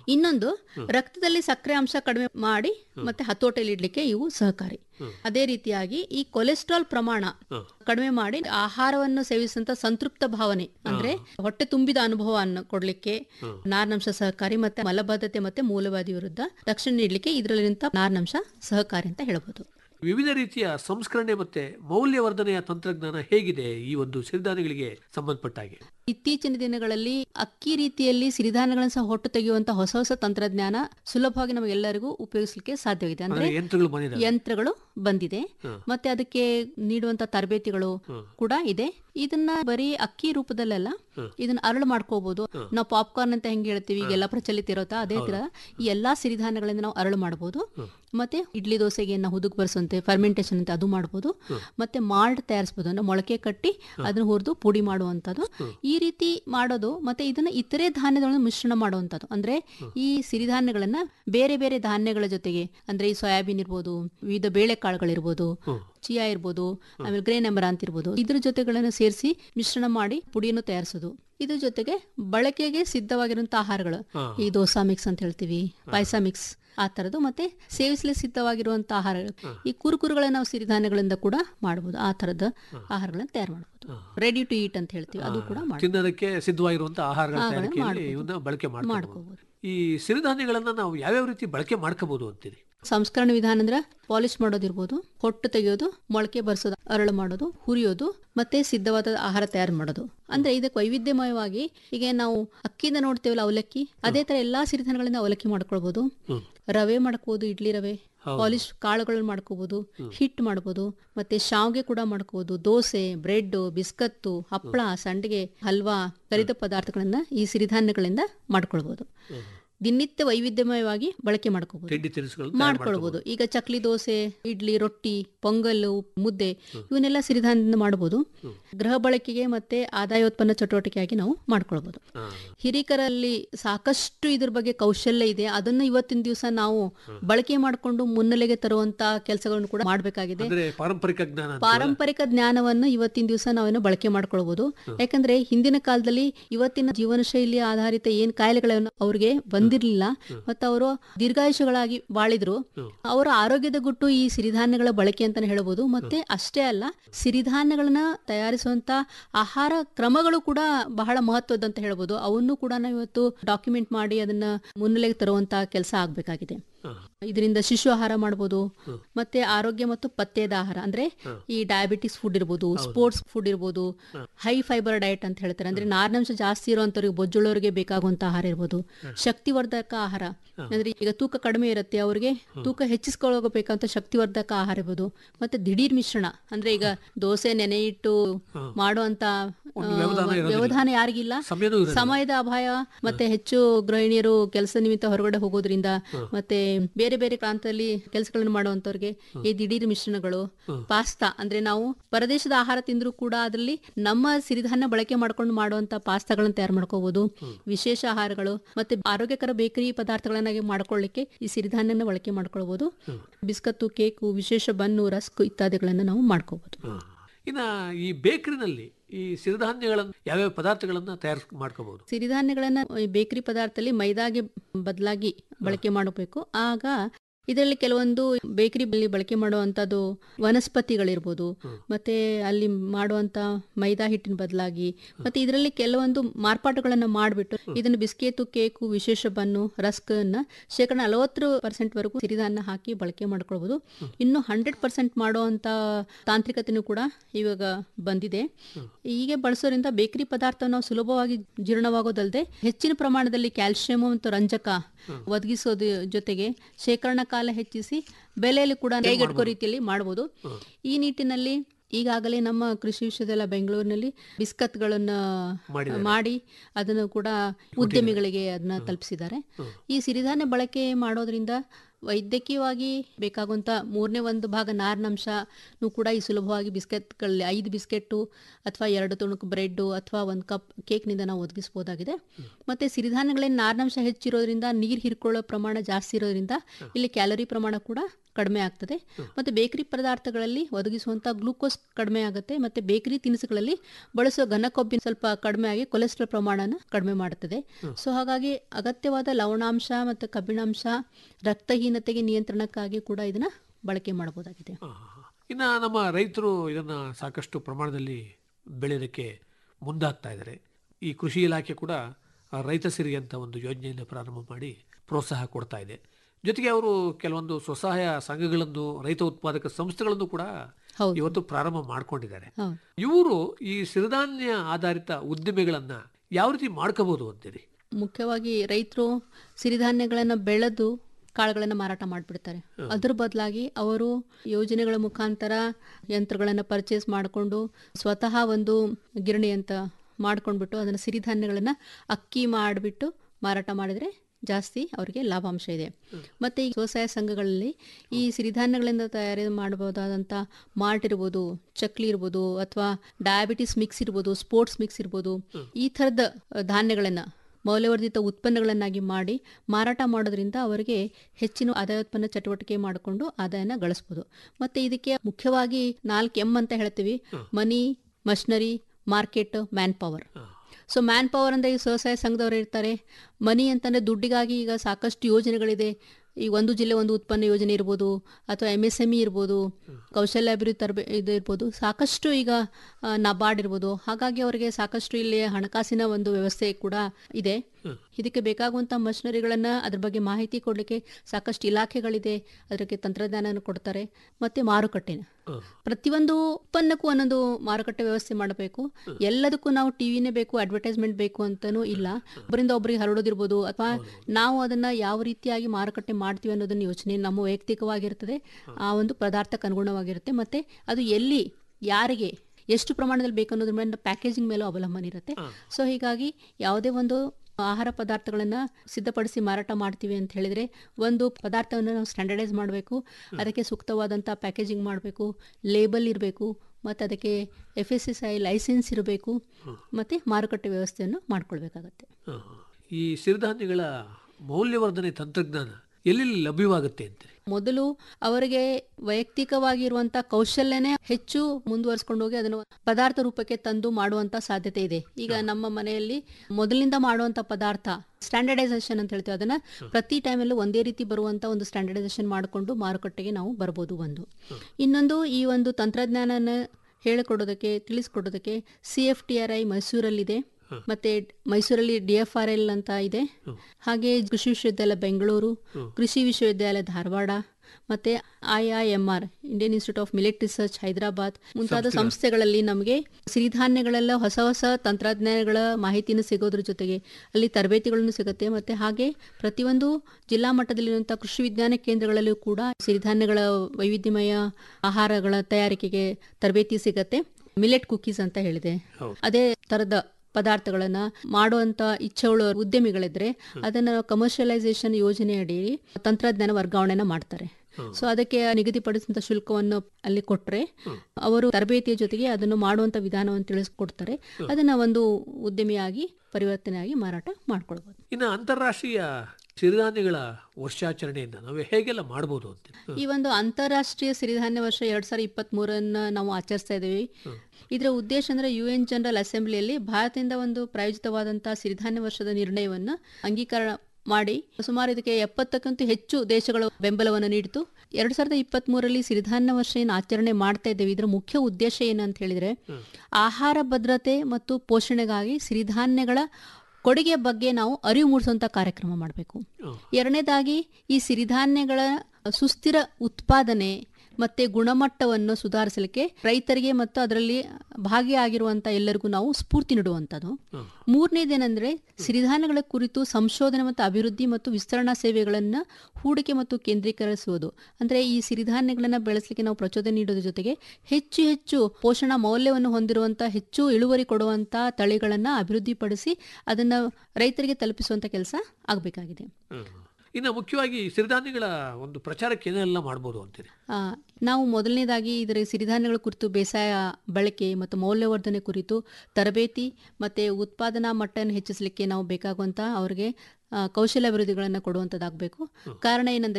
ಇನ್ನೊಂದು ರಕ್ತದಲ್ಲಿ ಸಕ್ಕರೆ ಅಂಶ ಕಡಿಮೆ ಮಾಡಿ ಮತ್ತೆ ಹತೋಟಿಯಲ್ಲಿ ಇಡ್ಲಿಕ್ಕೆ ಇವು ಸಹಕಾರಿ ಅದೇ ರೀತಿಯಾಗಿ ಈ ಕೊಲೆಸ್ಟ್ರಾಲ್ ಪ್ರಮಾಣ ಕಡಿಮೆ ಮಾಡಿ ಆಹಾರವನ್ನು ಸೇವಿಸಿದಂತ ಸಂತೃಪ್ತ ಭಾವನೆ ಅಂದ್ರೆ ಹೊಟ್ಟೆ ತುಂಬಿದ ಅನುಭವವನ್ನು ಕೊಡ್ಲಿಕ್ಕೆ ನಾರಿನಂಶ ಸಹಕಾರಿ ಮತ್ತೆ ಮಲಬದ್ಧತೆ ಮತ್ತೆ ಮೂಲವಾದಿ ವಿರುದ್ಧ ರಕ್ಷಣೆ ನೀಡಲಿಕ್ಕೆ ಇದರಲ್ಲಿಂತ ನಾರಿನಂಶ ಸಹಕಾರಿ ಅಂತ ಹೇಳ್ಬೋದು ವಿವಿಧ ರೀತಿಯ ಸಂಸ್ಕರಣೆ ಮತ್ತೆ ಮೌಲ್ಯವರ್ಧನೆಯ ತಂತ್ರಜ್ಞಾನ ಹೇಗಿದೆ ಈ ಒಂದು ಸಿರಿಧಾನ್ಯಗಳಿಗೆ ಸಂಬಂಧಪಟ್ಟ ಹಾಗೆ ಇತ್ತೀಚಿನ ದಿನಗಳಲ್ಲಿ ಅಕ್ಕಿ ರೀತಿಯಲ್ಲಿ ಸಿರಿಧಾನ್ಯಗಳನ್ನು ಸಹ ಹೊಟ್ಟು ತೆಗೆಯುವಂತ ಹೊಸ ಹೊಸ ತಂತ್ರಜ್ಞಾನ ಸುಲಭವಾಗಿ ನಮಗೆಲ್ಲರಿಗೂ ಉಪಯೋಗಿಸಲಿಕ್ಕೆ ಸಾಧ್ಯವಿದೆ ಅಂದ್ರೆ ಅಂದ್ರೆ ಯಂತ್ರಗಳು ಬಂದಿದೆ ಯಂತ್ರಗಳು ಬಂದಿದೆ ಮತ್ತೆ ಅದಕ್ಕೆ ನೀಡುವಂತ ತರಬೇತಿಗಳು ಕೂಡ ಇದೆ ಇದನ್ನ ಬರೀ ಅಕ್ಕಿ ರೂಪದಲ್ಲೆಲ್ಲ ಇದನ್ನ ಅರಳು ಮಾಡ್ಕೋಬಹುದು ನಾವು ಪಾಪ್ಕಾರ್ನ್ ಅಂತ ಹೆಂಗ್ ಹೇಳ್ತೀವಿ ಈಗೆಲ್ಲ ಪ್ರಚಲಿತ ಇರುತ್ತಾ ಅದೇ ತರ ಈ ಎಲ್ಲಾ ಸಿರಿಧಾನ್ಯಗಳಿಂದ ನಾವು ಅರಳು ಮಾಡಬಹುದು ಮತ್ತೆ ಇಡ್ಲಿ ದೋಸೆಗೆ ನಾವು ಹುದುಗ್ ಬರ್ಸುವಂತೆ ಫರ್ಮೆಂಟೇಶನ್ ಅಂತ ಅದು ಮಾಡಬಹುದು ಮತ್ತೆ ಮಾಲ್ಟ್ ತಯಾರಿಸಬಹುದು ಅಂದ್ರೆ ಮೊಳಕೆ ಕಟ್ಟಿ ಅದನ್ನ ಹುರಿದು ಪುಡಿ ಮಾಡುವಂತದ್ದು ಈ ರೀತಿ ಮಾಡೋದು ಮತ್ತೆ ಇದನ್ನ ಇತರೆ ಧಾನ್ಯಗಳನ್ನು ಮಿಶ್ರಣ ಮಾಡುವಂತದ್ದು ಅಂದ್ರೆ ಈ ಸಿರಿಧಾನ್ಯಗಳನ್ನ ಬೇರೆ ಬೇರೆ ಧಾನ್ಯಗಳ ಜೊತೆಗೆ ಅಂದ್ರೆ ಈ ಸೋಯಾಬೀನ್ ಇರ್ಬೋದು ವಿವಿಧ ಬೇಳೆಕಾಳುಗಳಿರ್ಬೋದು ಚಿಯಾ ಇರ್ಬೋದು ಆಮೇಲೆ ಗ್ರೇನ್ ಅಂತ ಇರ್ಬೋದು ಇದ್ರ ಜೊತೆಗಳನ್ನು ಸೇರಿಸಿ ಮಿಶ್ರಣ ಮಾಡಿ ಪುಡಿಯನ್ನು ತಯಾರಿಸೋದು ಇದ್ರ ಜೊತೆಗೆ ಬಳಕೆಗೆ ಸಿದ್ಧವಾಗಿರುವಂತ ಆಹಾರಗಳು ಈ ದೋಸಾ ಮಿಕ್ಸ್ ಅಂತ ಹೇಳ್ತೀವಿ ಪಾಯಸ ಮಿಕ್ಸ್ ಆ ತರದ್ದು ಮತ್ತೆ ಸೇವಿಸಲು ಸಿದ್ಧವಾಗಿರುವಂತ ಆಹಾರಗಳು ಈ ಕುರುಕುರುಗಳನ್ನ ನಾವು ಸಿರಿಧಾನ್ಯಗಳಿಂದ ಕೂಡ ಮಾಡಬಹುದು ಆ ತರದ ಆಹಾರಗಳನ್ನ ತಯಾರು ಮಾಡಬಹುದು ರೆಡಿ ಟು ಈಟ್ ಅಂತ ಹೇಳ್ತೀವಿ ಅದು ಕೂಡ ಮಾಡಬಹುದು ತಿನ್ನೋದಕ್ಕೆ ಸಿದ್ಧವಾಗಿರುವಂತಹ ಆಹಾರಗಳ ಆಹಾರಗಳನ್ನ ತಯಾರಿಕೆಯಲ್ಲಿ ಮಾಡ್ಬೋದು. ಇವನ್ನ ಬಳಕೆ ಮಾಡ್ಕೋಬಹುದು ಮಾಡ್ಕೋಬಹುದು. ಈ ಸಿರಿಧಾನ್ಯಗಳನ್ನ ನಾವು ಯಾವ್ಯಾವ ರೀತಿ ಬಳಕೆ ಮಾಡ್ಕೋಬಹುದು ಅಂತೀರಿ ಸಂಸ್ಕರಣೆ ವಿಧಾನ ಅಂದ್ರೆ ಪಾಲಿಶ್ ಮಾಡೋದಿರ್ಬೋದು ಹೊಟ್ಟು ತೆಗೆಯೋದು ಮೊಳಕೆ ಬರ್ಸೋದು ಅರಳು ಮಾಡೋದು ಹುರಿಯೋದು ಮತ್ತೆ ಸಿದ್ಧವಾದ ಆಹಾರ ತಯಾರು ಮಾಡೋದು ಅಂದ್ರೆ ಇದಕ್ಕೆ ವೈವಿಧ್ಯಮಯವಾಗಿ ಈಗ ನಾವು ಅಕ್ಕಿಯಿಂದ ನೋಡ್ತೇವಲ್ಲ ಅವಲಕ್ಕಿ ಅದೇ ತರ ಎಲ್ಲಾ ಸಿರಿಧಾನ್ಯಗಳಿಂದ ಅವಲಕ್ಕಿ ಮಾಡ್ಕೊಳ್ಬಹುದು ರವೆ ಮಾಡ್ಕೋಬಹುದು ಇಡ್ಲಿ ರವೆ ಪಾಲಿಶ್ ಕಾಳುಗಳನ್ನ ಮಾಡ್ಕೋಬಹುದು ಹಿಟ್ ಮಾಡ್ಬೋದು ಮತ್ತೆ ಶಾವ್ಗೆ ಕೂಡ ಮಾಡ್ಕೋಬಹುದು ದೋಸೆ ಬ್ರೆಡ್ ಬಿಸ್ಕತ್ತು ಹಪ್ಪಳ ಸಂಡಿಗೆ ಹಲ್ವಾ ಕರಿದ ಪದಾರ್ಥಗಳನ್ನ ಈ ಸಿರಿಧಾನ್ಯಗಳಿಂದ ಮಾಡ್ಕೊಳ್ಬಹುದು ದಿನನಿತ್ಯ ವೈವಿಧ್ಯಮಯವಾಗಿ ಬಳಕೆ ಮಾಡ್ಕೋಬಹುದು ತಿಂಡಿ ತಿನಿಸುಗಳು ಮಾಡ್ಕೊಳ್ಬಹುದು ಈಗ ಚಕ್ಲಿ ದೋಸೆ ಇಡ್ಲಿ ರೊಟ್ಟಿ ಪೊಂಗಲ್ಲು ಮುದ್ದೆ ಇವನ್ನೆಲ್ಲ ಸಿರಿಧಾನ್ಯದಿಂದ ಮಾಡಬಹುದು ಗೃಹ ಬಳಕೆಗೆ ಮತ್ತೆ ಆದಾಯೋತ್ಪನ್ನ ಚಟುವಟಿಕೆಯಾಗಿ ನಾವು ಮಾಡ್ಕೊಳ್ಬಹುದು ಹಿರಿಕರಲ್ಲಿ ಸಾಕಷ್ಟು ಇದ್ರ ಬಗ್ಗೆ ಕೌಶಲ್ಯ ಇದೆ ಅದನ್ನ ಇವತ್ತಿನ ದಿವಸ ನಾವು ಬಳಕೆ ಮಾಡಿಕೊಂಡು ಮುನ್ನೆಲೆಗೆ ತರುವಂತ ಕೆಲಸಗಳನ್ನು ಕೂಡ ಮಾಡಬೇಕಾಗಿದೆ ಅಂದ್ರೆ ಪಾರಂಪರಿಕ ಜ್ಞಾನ ಅಂತ. ಪಾರಂಪರಿಕ ಜ್ಞಾನವನ್ನು ಇವತ್ತಿನ ದಿವಸ ನಾವೇನು ಬಳಕೆ ಮಾಡ್ಕೊಳ್ಬಹುದು ಯಾಕಂದ್ರೆ ಹಿಂದಿನ ಕಾಲದಲ್ಲಿ ಇವತ್ತಿನ ಜೀವನ ಶೈಲಿ ಆಧಾರಿತ ಏನ್ ಕಾಯಿಲೆಗಳನ್ನು ಅವ್ರಿಗೆ ಬಂದಿರ್ಲಿಲ್ಲ ಮತ್ತು ಅವರು ದೀರ್ಘಾಯುಷಗಳಾಗಿ ಬಾಳಿದ್ರು ಅವರ ಆರೋಗ್ಯದ ಗುಟ್ಟು ಈ ಸಿರಿಧಾನ್ಯಗಳ ಬಳಕೆ ಅಂತಾನೆ ಹೇಳ್ಬೋದು ಮತ್ತೆ ಅಷ್ಟೇ ಅಲ್ಲ ಸಿರಿಧಾನ್ಯಗಳನ್ನ ತಯಾರಿಸುವಂತ ಆಹಾರ ಕ್ರಮಗಳು ಕೂಡ ಬಹಳ ಮಹತ್ವದಂತ ಹೇಳ್ಬೋದು ಅವನ್ನು ಕೂಡ ನಾವು ಇವತ್ತು ಡಾಕ್ಯುಮೆಂಟ್ ಮಾಡಿ ಅದನ್ನ ಮುನ್ನೆಲೆಗೆ ತರುವಂತ ಕೆಲಸ ಆಗ್ಬೇಕಾಗಿದೆ ಇದರಿಂದ ಶಿಶು ಆಹಾರ ಮಾಡ್ಬೋದು ಮತ್ತೆ ಆರೋಗ್ಯ ಮತ್ತು ಪಥ್ಯದ ಆಹಾರ ಅಂದ್ರೆ ಈ ಡಯಾಬಿಟಿಸ್ ಫುಡ್ ಇರ್ಬೋದು ಸ್ಪೋರ್ಟ್ಸ್ ಫುಡ್ ಇರ್ಬೋದು ಹೈ ಫೈಬರ್ ಡಯಟ್ ಅಂತ ಹೇಳ್ತಾರೆ ಅಂದ್ರೆ ನಾರಿನಂಶ ಜಾಸ್ತಿ ಇರುವಂತವ್ರಿಗೆ ಬೊಜ್ಜುಳವರಿಗೆ ಬೇಕಾಗುವಂತ ಆಹಾರ ಇರ್ಬೋದು ಶಕ್ತಿವರ್ಧಕ ಆಹಾರ ಅಂದ್ರೆ ಈಗ ತೂಕ ಕಡಿಮೆ ಇರುತ್ತೆ ಅವ್ರಿಗೆ ತೂಕ ಹೆಚ್ಚಿಸ್ಕೊಳ್ಳೋಬೇಕಂತ ಶಕ್ತಿವರ್ಧಕ ಆಹಾರ ಇರ್ಬೋದು ಮತ್ತೆ ದಿಢೀರ್ ಮಿಶ್ರಣ ಅಂದ್ರೆ ಈಗ ದೋಸೆ ನೆನೆ ಇಟ್ಟು ಮಾಡುವಂತ ಆ, ವ್ಯವಧಾನ ಯಾರಿಗಿಲ್ಲ ಸಮಯನೂ ಇರೋದಿಲ್ಲ. ಸಮಯದ ಅಭಾಯ ಮತ್ತೆ ಹೆಚ್ಚು ಗೃಹಿಣಿಯರು ಕೆಲಸ ನಿಮಿತ್ತ ಹೊರಗಡೆ ಹೋಗೋದ್ರಿಂದ ಮತ್ತೆ ಬೇರೆ ಬೇರೆ ಪ್ರಾಂತದಲ್ಲಿ ಕೆಲಸಗಳನ್ನು ಮಾಡುವಂತವ್ರಿಗೆ ಈ ದಿಢೀರ್ ಮಿಶ್ರಣಗಳು ಪಾಸ್ತಾ ಅಂದ್ರೆ ನಾವು ಪರದೇಶದ ಆಹಾರ ತಿಂದ್ರು ಕೂಡ ಅದರಲ್ಲಿ ನಮ್ಮ ಸಿರಿಧಾನ್ಯ ಬಳಕೆ ಮಾಡ್ಕೊಂಡು ಮಾಡುವಂತ ಪಾಸ್ತಾಗಳನ್ನ ತಯಾರು ಮಾಡ್ಕೋಬಹುದು ವಿಶೇಷ ಆಹಾರಗಳು ಮತ್ತೆ ಆರೋಗ್ಯಕರ ಬೇಕರಿ ಪದಾರ್ಥಗಳನ್ನಾಗಿ ಮಾಡ್ಕೊಳ್ಳಿಕ್ಕೆ ಈ ಸಿರಿಧಾನ್ಯನ ಬಳಕೆ ಮಾಡ್ಕೊಳ್ಬಹುದು ಬಿಸ್ಕತ್ತು ಕೇಕು ವಿಶೇಷ ಬನ್ನು ರಸ್ಕ್ ಇತ್ಯಾದಿಗಳನ್ನ ನಾವು ಮಾಡ್ಕೋಬಹುದು ಹಾ. ಇನ್ನ ಈ ಬೇಕರಿನಲ್ಲಿ ಈ ಸಿರಿಧಾನ್ಯಗಳನ್ನ ಯಾವ್ಯಾವ ಪದಾರ್ಥಗಳನ್ನ ತಯಾರು ಮಾಡ್ಕೋಬಹುದು ಸಿರಿಧಾನ್ಯಗಳನ್ನ ಈ ಬೇಕರಿ ಪದಾರ್ಥದಲ್ಲಿ ಮೈದಾಗೆ ಬದಲಾಗಿ ಬಳಕೆ ಮಾಡಬೇಕು ಆಗ ಇದರಲ್ಲಿ ಕೆಲವೊಂದು ಬೇಕರಿ ಬಳಕೆ ಮಾಡುವಂತದ್ದು ವನಸ್ಪತಿಗಳಿರ್ಬೋದು ಮತ್ತೆ ಅಲ್ಲಿ ಮಾಡುವಂತ ಮೈದಾ ಹಿಟ್ಟಿನ ಬದಲಾಗಿ ಮತ್ತೆ ಇದರಲ್ಲಿ ಕೆಲವೊಂದು ಮಾರ್ಪಾಟುಗಳನ್ನ ಮಾಡಿಬಿಟ್ಟು ಇದನ್ನು ಬಿಸ್ಕೆಟು ಕೇಕು ವಿಶೇಷ ಬನ್ನು ರಸ್ಕ್ ಅನ್ನ ಶೇಕಡ ನಲವತ್ತು ಪರ್ಸೆಂಟ್ ವರೆಗೂ ಸಿರಿಧಾನ್ಯ ಹಾಕಿ ಬಳಕೆ ಮಾಡ್ಕೊಳ್ಬಹುದು ಇನ್ನು ಹಂಡ್ರೆಡ್ ಪರ್ಸೆಂಟ್ ಮಾಡುವಂತ ತಾಂತ್ರಿಕತೆನೂ ಕೂಡ ಇವಾಗ ಬಂದಿದೆ ಹೀಗೆ ಬಳಸೋದ್ರಿಂದ ಬೇಕರಿ ಪದಾರ್ಥ ನಾವು ಸುಲಭವಾಗಿ ಜೀರ್ಣವಾಗೋದಲ್ಲದೆ ಹೆಚ್ಚಿನ ಪ್ರಮಾಣದಲ್ಲಿ ಕ್ಯಾಲ್ಸಿಯಂ ಮತ್ತು ರಂಜಕ ಒದಗಿಸೋದ್ರ ಜೊತೆಗೆ ಶೇಖರಣಾ ಕಾಲ ಹೆಚ್ಚಿಸಿ ಬೆಲೆಯಲ್ಲಿ ಕೂಡ ಕೈಗೆಟುಕೋ ರೀತಿಯಲ್ಲಿ ಮಾಡಬಹುದು ಈ ನಿಟ್ಟಿನಲ್ಲಿ ಈಗಾಗಲೇ ನಮ್ಮ ಕೃಷಿ ವಿಶ್ವವಿದ್ಯಾಲಯ ಬೆಂಗಳೂರಿನಲ್ಲಿ ಬಿಸ್ಕತ್ಗಳನ್ನ ಮಾಡಿ ಅದನ್ನು ಕೂಡ ಉದ್ಯಮಿಗಳಿಗೆ ಅದನ್ನ ತಲುಪಿಸಿದ್ದಾರೆ ಈ ಸಿರಿಧಾನ್ಯ ಬಳಕೆ ಮಾಡೋದ್ರಿಂದ ವೈದ್ಯಕೀಯವಾಗಿ ಬೇಕಾಗುವಂಥ ಮೂರನೇ ಒಂದು ಭಾಗ ನಾರಿನಂಶನೂ ಕೂಡ ಈ ಸುಲಭವಾಗಿ ಬಿಸ್ಕೆಟ್ಗಳಲ್ಲಿ ಐದು ಬಿಸ್ಕೆಟ್ಟು ಅಥವಾ ಎರಡು ತುಣುಕು ಬ್ರೆಡ್ಡು ಅಥವಾ ಒಂದು ಕಪ್ ಕೇಕ್ನಿಂದ ನಾವು ಒದಗಿಸ್ಬೋದಾಗಿದೆ ಮತ್ತು ಸಿರಿಧಾನ್ಯಗಳಲ್ಲಿ ನಾರಿನಂಶ ಹೆಚ್ಚಿರೋದ್ರಿಂದ ನೀರು ಹೀರ್ಕೊಳ್ಳೋ ಪ್ರಮಾಣ ಜಾಸ್ತಿ ಇರೋದ್ರಿಂದ ಇಲ್ಲಿ ಕ್ಯಾಲರಿ ಪ್ರಮಾಣ ಕೂಡ ಕಡಿಮೆ ಆಗ್ತದೆ ಮತ್ತು ಬೇಕರಿ ಪದಾರ್ಥಗಳಲ್ಲಿ ಒದಗಿಸುವಂಥ ಗ್ಲೂಕೋಸ್ ಕಡಿಮೆ ಆಗುತ್ತೆ ಮತ್ತು ಬೇಕರಿ ತಿನಿಸುಗಳಲ್ಲಿ ಬಳಸುವ ಘನ ಕೊಬ್ಬಿನ ಸ್ವಲ್ಪ ಕಡಿಮೆ ಆಗಿ ಕೊಲೆಸ್ಟ್ರಾಲ್ ಪ್ರಮಾಣನ ಕಡಿಮೆ ಮಾಡುತ್ತದೆ ಸೊ ಹಾಗಾಗಿ ಅಗತ್ಯವಾದ ಲವಣಾಂಶ ಮತ್ತು ಕಬ್ಬಿಣಾಂಶ ರಕ್ತಹೀನತೆಗೆ ನಿಯಂತ್ರಣಕ್ಕಾಗಿ ಕೂಡ ಇದನ್ನ ಬಳಕೆ ಮಾಡಬಹುದಾಗಿದೆ ಇನ್ನು ನಮ್ಮ ರೈತರು ಇದನ್ನು ಸಾಕಷ್ಟು ಪ್ರಮಾಣದಲ್ಲಿ ಬೆಳೆಯೋದಕ್ಕೆ ಮುಂದಾಗ್ತಾ ಇದ್ದಾರೆ ಈ ಕೃಷಿ ಇಲಾಖೆ ಕೂಡ ಆ ರೈತ ಸಿರಿ ಅಂತ ಒಂದು ಯೋಜನೆಯನ್ನು ಪ್ರಾರಂಭ ಮಾಡಿ ಪ್ರೋತ್ಸಾಹ ಕೊಡ್ತಾ ಇದೆ ಜೊತೆಗೆ ಅವರು ಕೆಲವೊಂದು ಸ್ವಸಹಾಯ ಸಂಘಗಳನ್ನು ರೈತ ಉತ್ಪಾದಕ ಸಂಸ್ಥೆಗಳನ್ನು ಕೂಡ ಹೌದು. ಇವತ್ತು ಪ್ರಾರಂಭ ಮಾಡ್ಕೊಂಡಿದ್ದಾರೆ ಹೌದು ಇವರು ಈ ಸಿರಿಧಾನ್ಯ ಆಧಾರಿತ ಉದ್ದಿಮೆಗಳನ್ನ ಯಾವ ರೀತಿ ಮಾಡ್ಕೋಬಹುದು ಅಂತೀರಿ ಮುಖ್ಯವಾಗಿ ರೈತರು ಸಿರಿಧಾನ್ಯಗಳನ್ನು ಬೆಳೆದು ಕಾಳುಗಳನ್ನು ಮಾರಾಟ ಮಾಡಿಬಿಡ್ತಾರೆ ಅದ್ರ ಬದಲಾಗಿ ಅವರು ಯೋಜನೆಗಳ ಮುಖಾಂತರ ಯಂತ್ರಗಳನ್ನು ಪರ್ಚೇಸ್ ಮಾಡಿಕೊಂಡು ಸ್ವತಃ ಒಂದು ಗಿರಣಿ ಅಂತ ಮಾಡ್ಕೊಂಡ್ಬಿಟ್ಟು ಅದನ್ನು ಸಿರಿಧಾನ್ಯಗಳನ್ನು ಅಕ್ಕಿ ಮಾಡಿಬಿಟ್ಟು ಮಾರಾಟ ಮಾಡಿದರೆ ಜಾಸ್ತಿ ಅವರಿಗೆ ಲಾಭಾಂಶ ಇದೆ ಮತ್ತು ಈ ಸ್ವಸಹಾಯ ಸಂಘಗಳಲ್ಲಿ ಈ ಸಿರಿಧಾನ್ಯಗಳಿಂದ ತಯಾರಿ ಮಾಡಬಹುದಾದಂಥ ಮಾಲ್ಟ್ ಇರ್ಬೋದು ಚಕ್ಲಿ ಇರ್ಬೋದು ಅಥವಾ ಡಯಾಬಿಟಿಸ್ ಮಿಕ್ಸ್ ಇರ್ಬೋದು ಸ್ಪೋರ್ಟ್ಸ್ ಮಿಕ್ಸ್ ಇರ್ಬೋದು ಈ ಥರದ ಧಾನ್ಯಗಳನ್ನು ಮೌಲ್ಯವರ್ಧಿತ ಉತ್ಪನ್ನಗಳನ್ನಾಗಿ ಮಾಡಿ ಮಾರಾಟ ಮಾಡೋದ್ರಿಂದ ಅವರಿಗೆ ಹೆಚ್ಚಿನ ಆದಾಯೋತ್ಪನ್ನ ಚಟುವಟಿಕೆ ಮಾಡಿಕೊಂಡು ಆದಾಯನ ಗಳಿಸ್ಬೋದು ಮತ್ತು ಇದಕ್ಕೆ ಮುಖ್ಯವಾಗಿ ನಾಲ್ಕು ಎಮ್ ಅಂತ ಹೇಳ್ತೀವಿ money machinery market man power so man power ಅಂದರೆ ಈ ಸ್ವಸಹಾಯ ಸಂಘದವರು ಇರ್ತಾರೆ ಮನಿ ಅಂತಂದರೆ ದುಡ್ಡಿಗಾಗಿ ಈಗ ಸಾಕಷ್ಟು ಯೋಜನೆಗಳಿದೆ ಈ ಒಂದು ಜಿಲ್ಲೆ ಒಂದು ಉತ್ಪನ್ನ ಯೋಜನೆ ಇರ್ಬೋದು ಅಥವಾ ಎಮ್ ಎಸ್ ಎಮ್ ಇ ಇರ್ಬೋದು ಕೌಶಲ್ಯ ಅಭಿವೃದ್ಧಿ ತರಬೇ ಇದು ಇರ್ಬೋದು ಸಾಕಷ್ಟು ಈಗ ಆ, ನಬಾರ್ಡ್ ಇರ್ಬೋದು ಹಾಗಾಗಿ ಅವರಿಗೆ ಸಾಕಷ್ಟು ಇಲ್ಲಿ ಹಣಕಾಸಿನ ಒಂದು ವ್ಯವಸ್ಥೆ ಕೂಡ ಇದೆ ಇದಕ್ಕೆ ಬೇಕಾಗುವಂಥ ಮಷಿನರಿಗಳನ್ನು ಅದ್ರ ಬಗ್ಗೆ ಮಾಹಿತಿ ಕೊಡಲಿಕ್ಕೆ ಸಾಕಷ್ಟು ಇಲಾಖೆಗಳಿದೆ ಅದಕ್ಕೆ ತಂತ್ರಜ್ಞಾನವನ್ನು ಕೊಡ್ತಾರೆ ಮತ್ತು ಮಾರುಕಟ್ಟೆನ ಪ್ರತಿಯೊಂದು ಉತ್ಪನ್ನಕ್ಕೂ ಒಂದೊಂದು ಮಾರುಕಟ್ಟೆ ವ್ಯವಸ್ಥೆ ಮಾಡಬೇಕು ಎಲ್ಲದಕ್ಕೂ ನಾವು ಟಿವಿನೇ ಬೇಕು ಅಡ್ವರ್ಟೈಸ್ಮೆಂಟ್ ಬೇಕು ಅಂತನೂ ಇಲ್ಲ ಒಬ್ಬರಿಂದ ಒಬ್ಬರಿಗೆ ಹರಡೋದಿರ್ಬೋದು ಅಥವಾ ನಾವು ಅದನ್ನ ಯಾವ ರೀತಿಯಾಗಿ ಮಾರುಕಟ್ಟೆ ಮಾಡ್ತೀವಿ ಅನ್ನೋದನ್ನ ಯೋಚನೆ ನಮ್ಮ ವೈಯಕ್ತಿಕವಾಗಿರ್ತದೆ ಆ ಒಂದು ಪದಾರ್ಥಕ್ಕೆ ಅನುಗುಣವಾಗಿರುತ್ತೆ ಮತ್ತೆ ಅದು ಎಲ್ಲಿ ಯಾರಿಗೆ ಎಷ್ಟು ಪ್ರಮಾಣದಲ್ಲಿ ಬೇಕು ಅನ್ನೋದ್ರ ಮೇಲೆ ಪ್ಯಾಕೇಜಿಂಗ್ ಮೇಲೂ ಅವಲಂಬನೆ ಇರುತ್ತೆ ಸೊ ಹೀಗಾಗಿ ಯಾವುದೇ ಒಂದು ಆಹಾರ ಪದಾರ್ಥಗಳನ್ನು ಸಿದ್ಧಪಡಿಸಿ ಮಾರಾಟ ಮಾಡ್ತೀವಿ ಅಂತ ಹೇಳಿದರೆ ಒಂದು ಪದಾರ್ಥವನ್ನು ನಾವು ಸ್ಟ್ಯಾಂಡರ್ಡೈಸ್ ಮಾಡಬೇಕು ಅದಕ್ಕೆ ಸೂಕ್ತವಾದಂಥ ಪ್ಯಾಕೇಜಿಂಗ್ ಮಾಡಬೇಕು ಲೇಬಲ್ ಇರಬೇಕು ಮತ್ತು ಅದಕ್ಕೆ F S S I licence ಇರಬೇಕು ಮತ್ತು ಮಾರುಕಟ್ಟೆ ವ್ಯವಸ್ಥೆಯನ್ನು ಮಾಡ್ಕೊಳ್ಬೇಕಾಗತ್ತೆ ಹ. ಈ ಸಿರಿಧಾನ್ಯಗಳ ಮೌಲ್ಯವರ್ಧನೆ ತಂತ್ರಜ್ಞಾನ ಎಲ್ಲೆಲ್ಲಿ ಲಭ್ಯವಾಗುತ್ತೆ ಅಂತೀರಿ ಮೊದಲು ಅವರಿಗೆ ವೈಯಕ್ತಿಕವಾಗಿರುವಂತ ಕೌಶಲ್ಯನೇ ಹೆಚ್ಚು ಮುಂದುವರಿಸ್ಕೊಂಡು ಹೋಗಿ ಅದನ್ನು ಪದಾರ್ಥ ರೂಪಕ್ಕೆ ತಂದು ಮಾಡುವಂತ ಸಾಧ್ಯತೆ ಇದೆ ಈಗ ನಮ್ಮ ಮನೆಯಲ್ಲಿ ಮೊದಲಿಂದ ಮಾಡುವಂತ ಪದಾರ್ಥ ಸ್ಟ್ಯಾಂಡರ್ಡೈಸೇಷನ್ ಅಂತ ಹೇಳ್ತೀವಿ ಅದನ್ನ ಪ್ರತಿ ಟೈಮಲ್ಲೂ ಒಂದೇ ರೀತಿ ಬರುವಂತ ಒಂದು ಸ್ಟ್ಯಾಂಡರ್ಡೈಸೇಷನ್ ಮಾಡಿಕೊಂಡು ಮಾರುಕಟ್ಟೆಗೆ ನಾವು ಬರ್ಬೋದು ಒಂದು ಇನ್ನೊಂದು ಈ ಒಂದು ತಂತ್ರಜ್ಞಾನನ ಹೇಳಿಕೊಡೋದಕ್ಕೆ ತಿಳಿಸ್ಕೊಡೋದಕ್ಕೆ C F T R I ಮೈಸೂರಲ್ಲಿದೆ ಮತ್ತೆ ಮೈಸೂರಲ್ಲಿ ಡಿ ಎಫ್ ಆರ್ ಎಲ್ ಅಂತ ಇದೆ ಹಾಗೆ ಕೃಷಿ ವಿಶ್ವವಿದ್ಯಾಲಯ ಬೆಂಗಳೂರು ಕೃಷಿ ವಿಶ್ವವಿದ್ಯಾಲಯ ಧಾರವಾಡ ಮತ್ತೆ I I M R Indian Institute of Millet Research Hyderabad ಮುಂತಾದ ಸಂಸ್ಥೆಗಳಲ್ಲಿ ನಮಗೆ ಸಿರಿಧಾನ್ಯಗಳೆಲ್ಲ ಹೊಸ ಹೊಸ ತಂತ್ರಜ್ಞಾನಗಳ ಮಾಹಿತಿನೂ ಸಿಗೋದ್ರ ಜೊತೆಗೆ ಅಲ್ಲಿ ತರಬೇತಿಗಳನ್ನು ಸಿಗುತ್ತೆ ಮತ್ತೆ ಹಾಗೆ ಪ್ರತಿಯೊಂದು ಜಿಲ್ಲಾ ಮಟ್ಟದಲ್ಲಿರುವಂತಹ ಕೃಷಿ ವಿಜ್ಞಾನ ಕೇಂದ್ರಗಳಲ್ಲೂ ಕೂಡ ಸಿರಿಧಾನ್ಯಗಳ ವೈವಿಧ್ಯಮಯ ಆಹಾರಗಳ ತಯಾರಿಕೆಗೆ ತರಬೇತಿ ಸಿಗತ್ತೆ ಮಿಲೆಟ್ ಕುಕೀಸ್ ಅಂತ ಹೇಳಿದೆ ಅದೇ ತರದ ಪದಾರ್ಥಗಳನ್ನ ಮಾಡುವಂತ ಇಚ್ಛೆಯುಳ್ಳ ಉದ್ಯಮಿಗಳಿದ್ರೆ ಅದನ್ನ ಕಮರ್ಷಿಯಲೈಸೇಷನ್ ಯೋಜನೆ ಅಡಿ ತಂತ್ರಜ್ಞಾನ ವರ್ಗಾವಣೆನ ಮಾಡ್ತಾರೆ ಸೊ ಅದಕ್ಕೆ ನಿಗದಿಪಡಿಸಿದಂತ ಶುಲ್ಕವನ್ನು ಅಲ್ಲಿ ಕೊಟ್ರೆ ಅವರು ತರಬೇತಿಯ ಜೊತೆಗೆ ಅದನ್ನು ಮಾಡುವಂತ ವಿಧಾನವನ್ನು ತಿಳಿಸ್ಕೊಡ್ತಾರೆ ಅದನ್ನ ಒಂದು ಉದ್ಯಮಿಯಾಗಿ ಪರಿವರ್ತನೆಯಾಗಿ ಮಾರಾಟ ಮಾಡ್ಕೊಳ್ಬಹುದು ಇನ್ನು ಅಂತಾರಾಷ್ಟ್ರೀಯ ಸಿರಿಧಾನ್ಯಗಳ ವರ್ಷಾಚರಣೆಯನ್ನ ನಾವು ಹೇಗೆಲ್ಲ ಮಾಡ್ಬೋದು ಅಂತ ಈ ಒಂದು ಅಂತಾರಾಷ್ಟ್ರೀಯ ಸಿರಿಧಾನ್ಯ ವರ್ಷ ಎರಡ್ ಸಾವಿರದ ಇಪ್ಪತ್ತ್ ಮೂರನ್ನ ನಾವು ಆಚರಿಸ್ತಾ ಇದ್ದೀವಿ ಇದರ ಉದ್ದೇಶ ಅಂದ್ರೆ ಯು ಎನ್ ಜನರಲ್ ಅಸೆಂಬ್ಲಿಯಲ್ಲಿ ಭಾರತದಿಂದ ಒಂದು ಪ್ರಾಯೋಜಿತವಾದಂತಹ ಸಿರಿಧಾನ್ಯ ವರ್ಷದ ನಿರ್ಣಯವನ್ನು ಅಂಗೀಕಾರ ಮಾಡಿ ಸುಮಾರು ಇದಕ್ಕೆ ಎಪ್ಪತ್ತಕ್ಕಂತೂ ಹೆಚ್ಚು ದೇಶಗಳು ಬೆಂಬಲವನ್ನು ನೀಡಿತು ಎರಡ್ ಸಾವಿರದ ಇಪ್ಪತ್ತ್ ಮೂರರಲ್ಲಿ ಸಿರಿಧಾನ್ಯ ವರ್ಷ ಏನು ಆಚರಣೆ ಮಾಡ್ತಾ ಇದ್ದೇವೆ ಇದರ ಮುಖ್ಯ ಉದ್ದೇಶ ಏನು ಅಂತ ಹೇಳಿದ್ರೆ ಆಹಾರ ಭದ್ರತೆ ಮತ್ತು ಪೋಷಣೆಗಾಗಿ ಸಿರಿಧಾನ್ಯಗಳ ಕೊಡುಗೆಯ ಬಗ್ಗೆ ನಾವು ಅರಿವು ಮೂಡಿಸುವಂತ ಕಾರ್ಯಕ್ರಮ ಮಾಡಬೇಕು ಎರಡನೇದಾಗಿ ಈ ಸಿರಿಧಾನ್ಯಗಳ ಸುಸ್ಥಿರ ಉತ್ಪಾದನೆ ಮತ್ತೆ ಗುಣಮಟ್ಟವನ್ನು ಸುಧಾರಿಸಲಿಕ್ಕೆ ರೈತರಿಗೆ ಮತ್ತು ಅದರಲ್ಲಿ ಭಾಗಿಯಾಗಿರುವಂತ ಎಲ್ಲರಿಗೂ ನಾವು ಸ್ಫೂರ್ತಿ ನೀಡುವಂಥದ್ದು ಮೂರನೇದೇನೆಂದ್ರೆ ಸಿರಿಧಾನ್ಯಗಳ ಕುರಿತು ಸಂಶೋಧನೆ ಮತ್ತು ಅಭಿವೃದ್ಧಿ ಮತ್ತು ವಿಸ್ತರಣಾ ಸೇವೆಗಳನ್ನು ಹೂಡಿಕೆ ಮತ್ತು ಕೇಂದ್ರೀಕರಿಸುವುದು ಅಂದ್ರೆ ಈ ಸಿರಿಧಾನ್ಯಗಳನ್ನ ಬೆಳೆಸಲಿಕ್ಕೆ ನಾವು ಪ್ರಚೋದನೆ ನೀಡೋದ್ರ ಜೊತೆಗೆ ಹೆಚ್ಚು ಹೆಚ್ಚು ಪೋಷಣ ಮೌಲ್ಯವನ್ನು ಹೊಂದಿರುವಂತ ಹೆಚ್ಚು ಇಳುವರಿ ಕೊಡುವಂತ ತಳಿಗಳನ್ನ ಅಭಿವೃದ್ಧಿಪಡಿಸಿ ಅದನ್ನ ರೈತರಿಗೆ ತಲುಪಿಸುವಂತ ಕೆಲಸ ಆಗಬೇಕಾಗಿದೆ ಇನ್ನು ಮುಖ್ಯವಾಗಿ ಸಿರಿಧಾನ್ಯಗಳ ಒಂದು ಪ್ರಚಾರಕ್ಕೆ ಏನೆಲ್ಲ ಮಾಡ್ಬೋದು ಅಂತೀರಿ ಆ, ನಾವು ಮೊದಲನೇದಾಗಿ ಇದರ ಸಿರಿಧಾನ್ಯಗಳ ಕುರಿತು ಬೇಸಾಯ ಬಳಕೆ ಮತ್ತು ಮೌಲ್ಯವರ್ಧನೆ ಕುರಿತು ತರಬೇತಿ ಮತ್ತು ಉತ್ಪಾದನಾ ಮಟ್ಟವನ್ನು ಹೆಚ್ಚಿಸಲಿಕ್ಕೆ ನಾವು ಬೇಕಾಗುವಂಥ ಅವರಿಗೆ ಆ, ಕೌಶಲ್ಯ ಅಭಿವೃದ್ಧಿಗಳನ್ನು ಕೊಡುವಂಥದ್ದಾಗಬೇಕು ಕಾರಣ ಏನಂದರೆ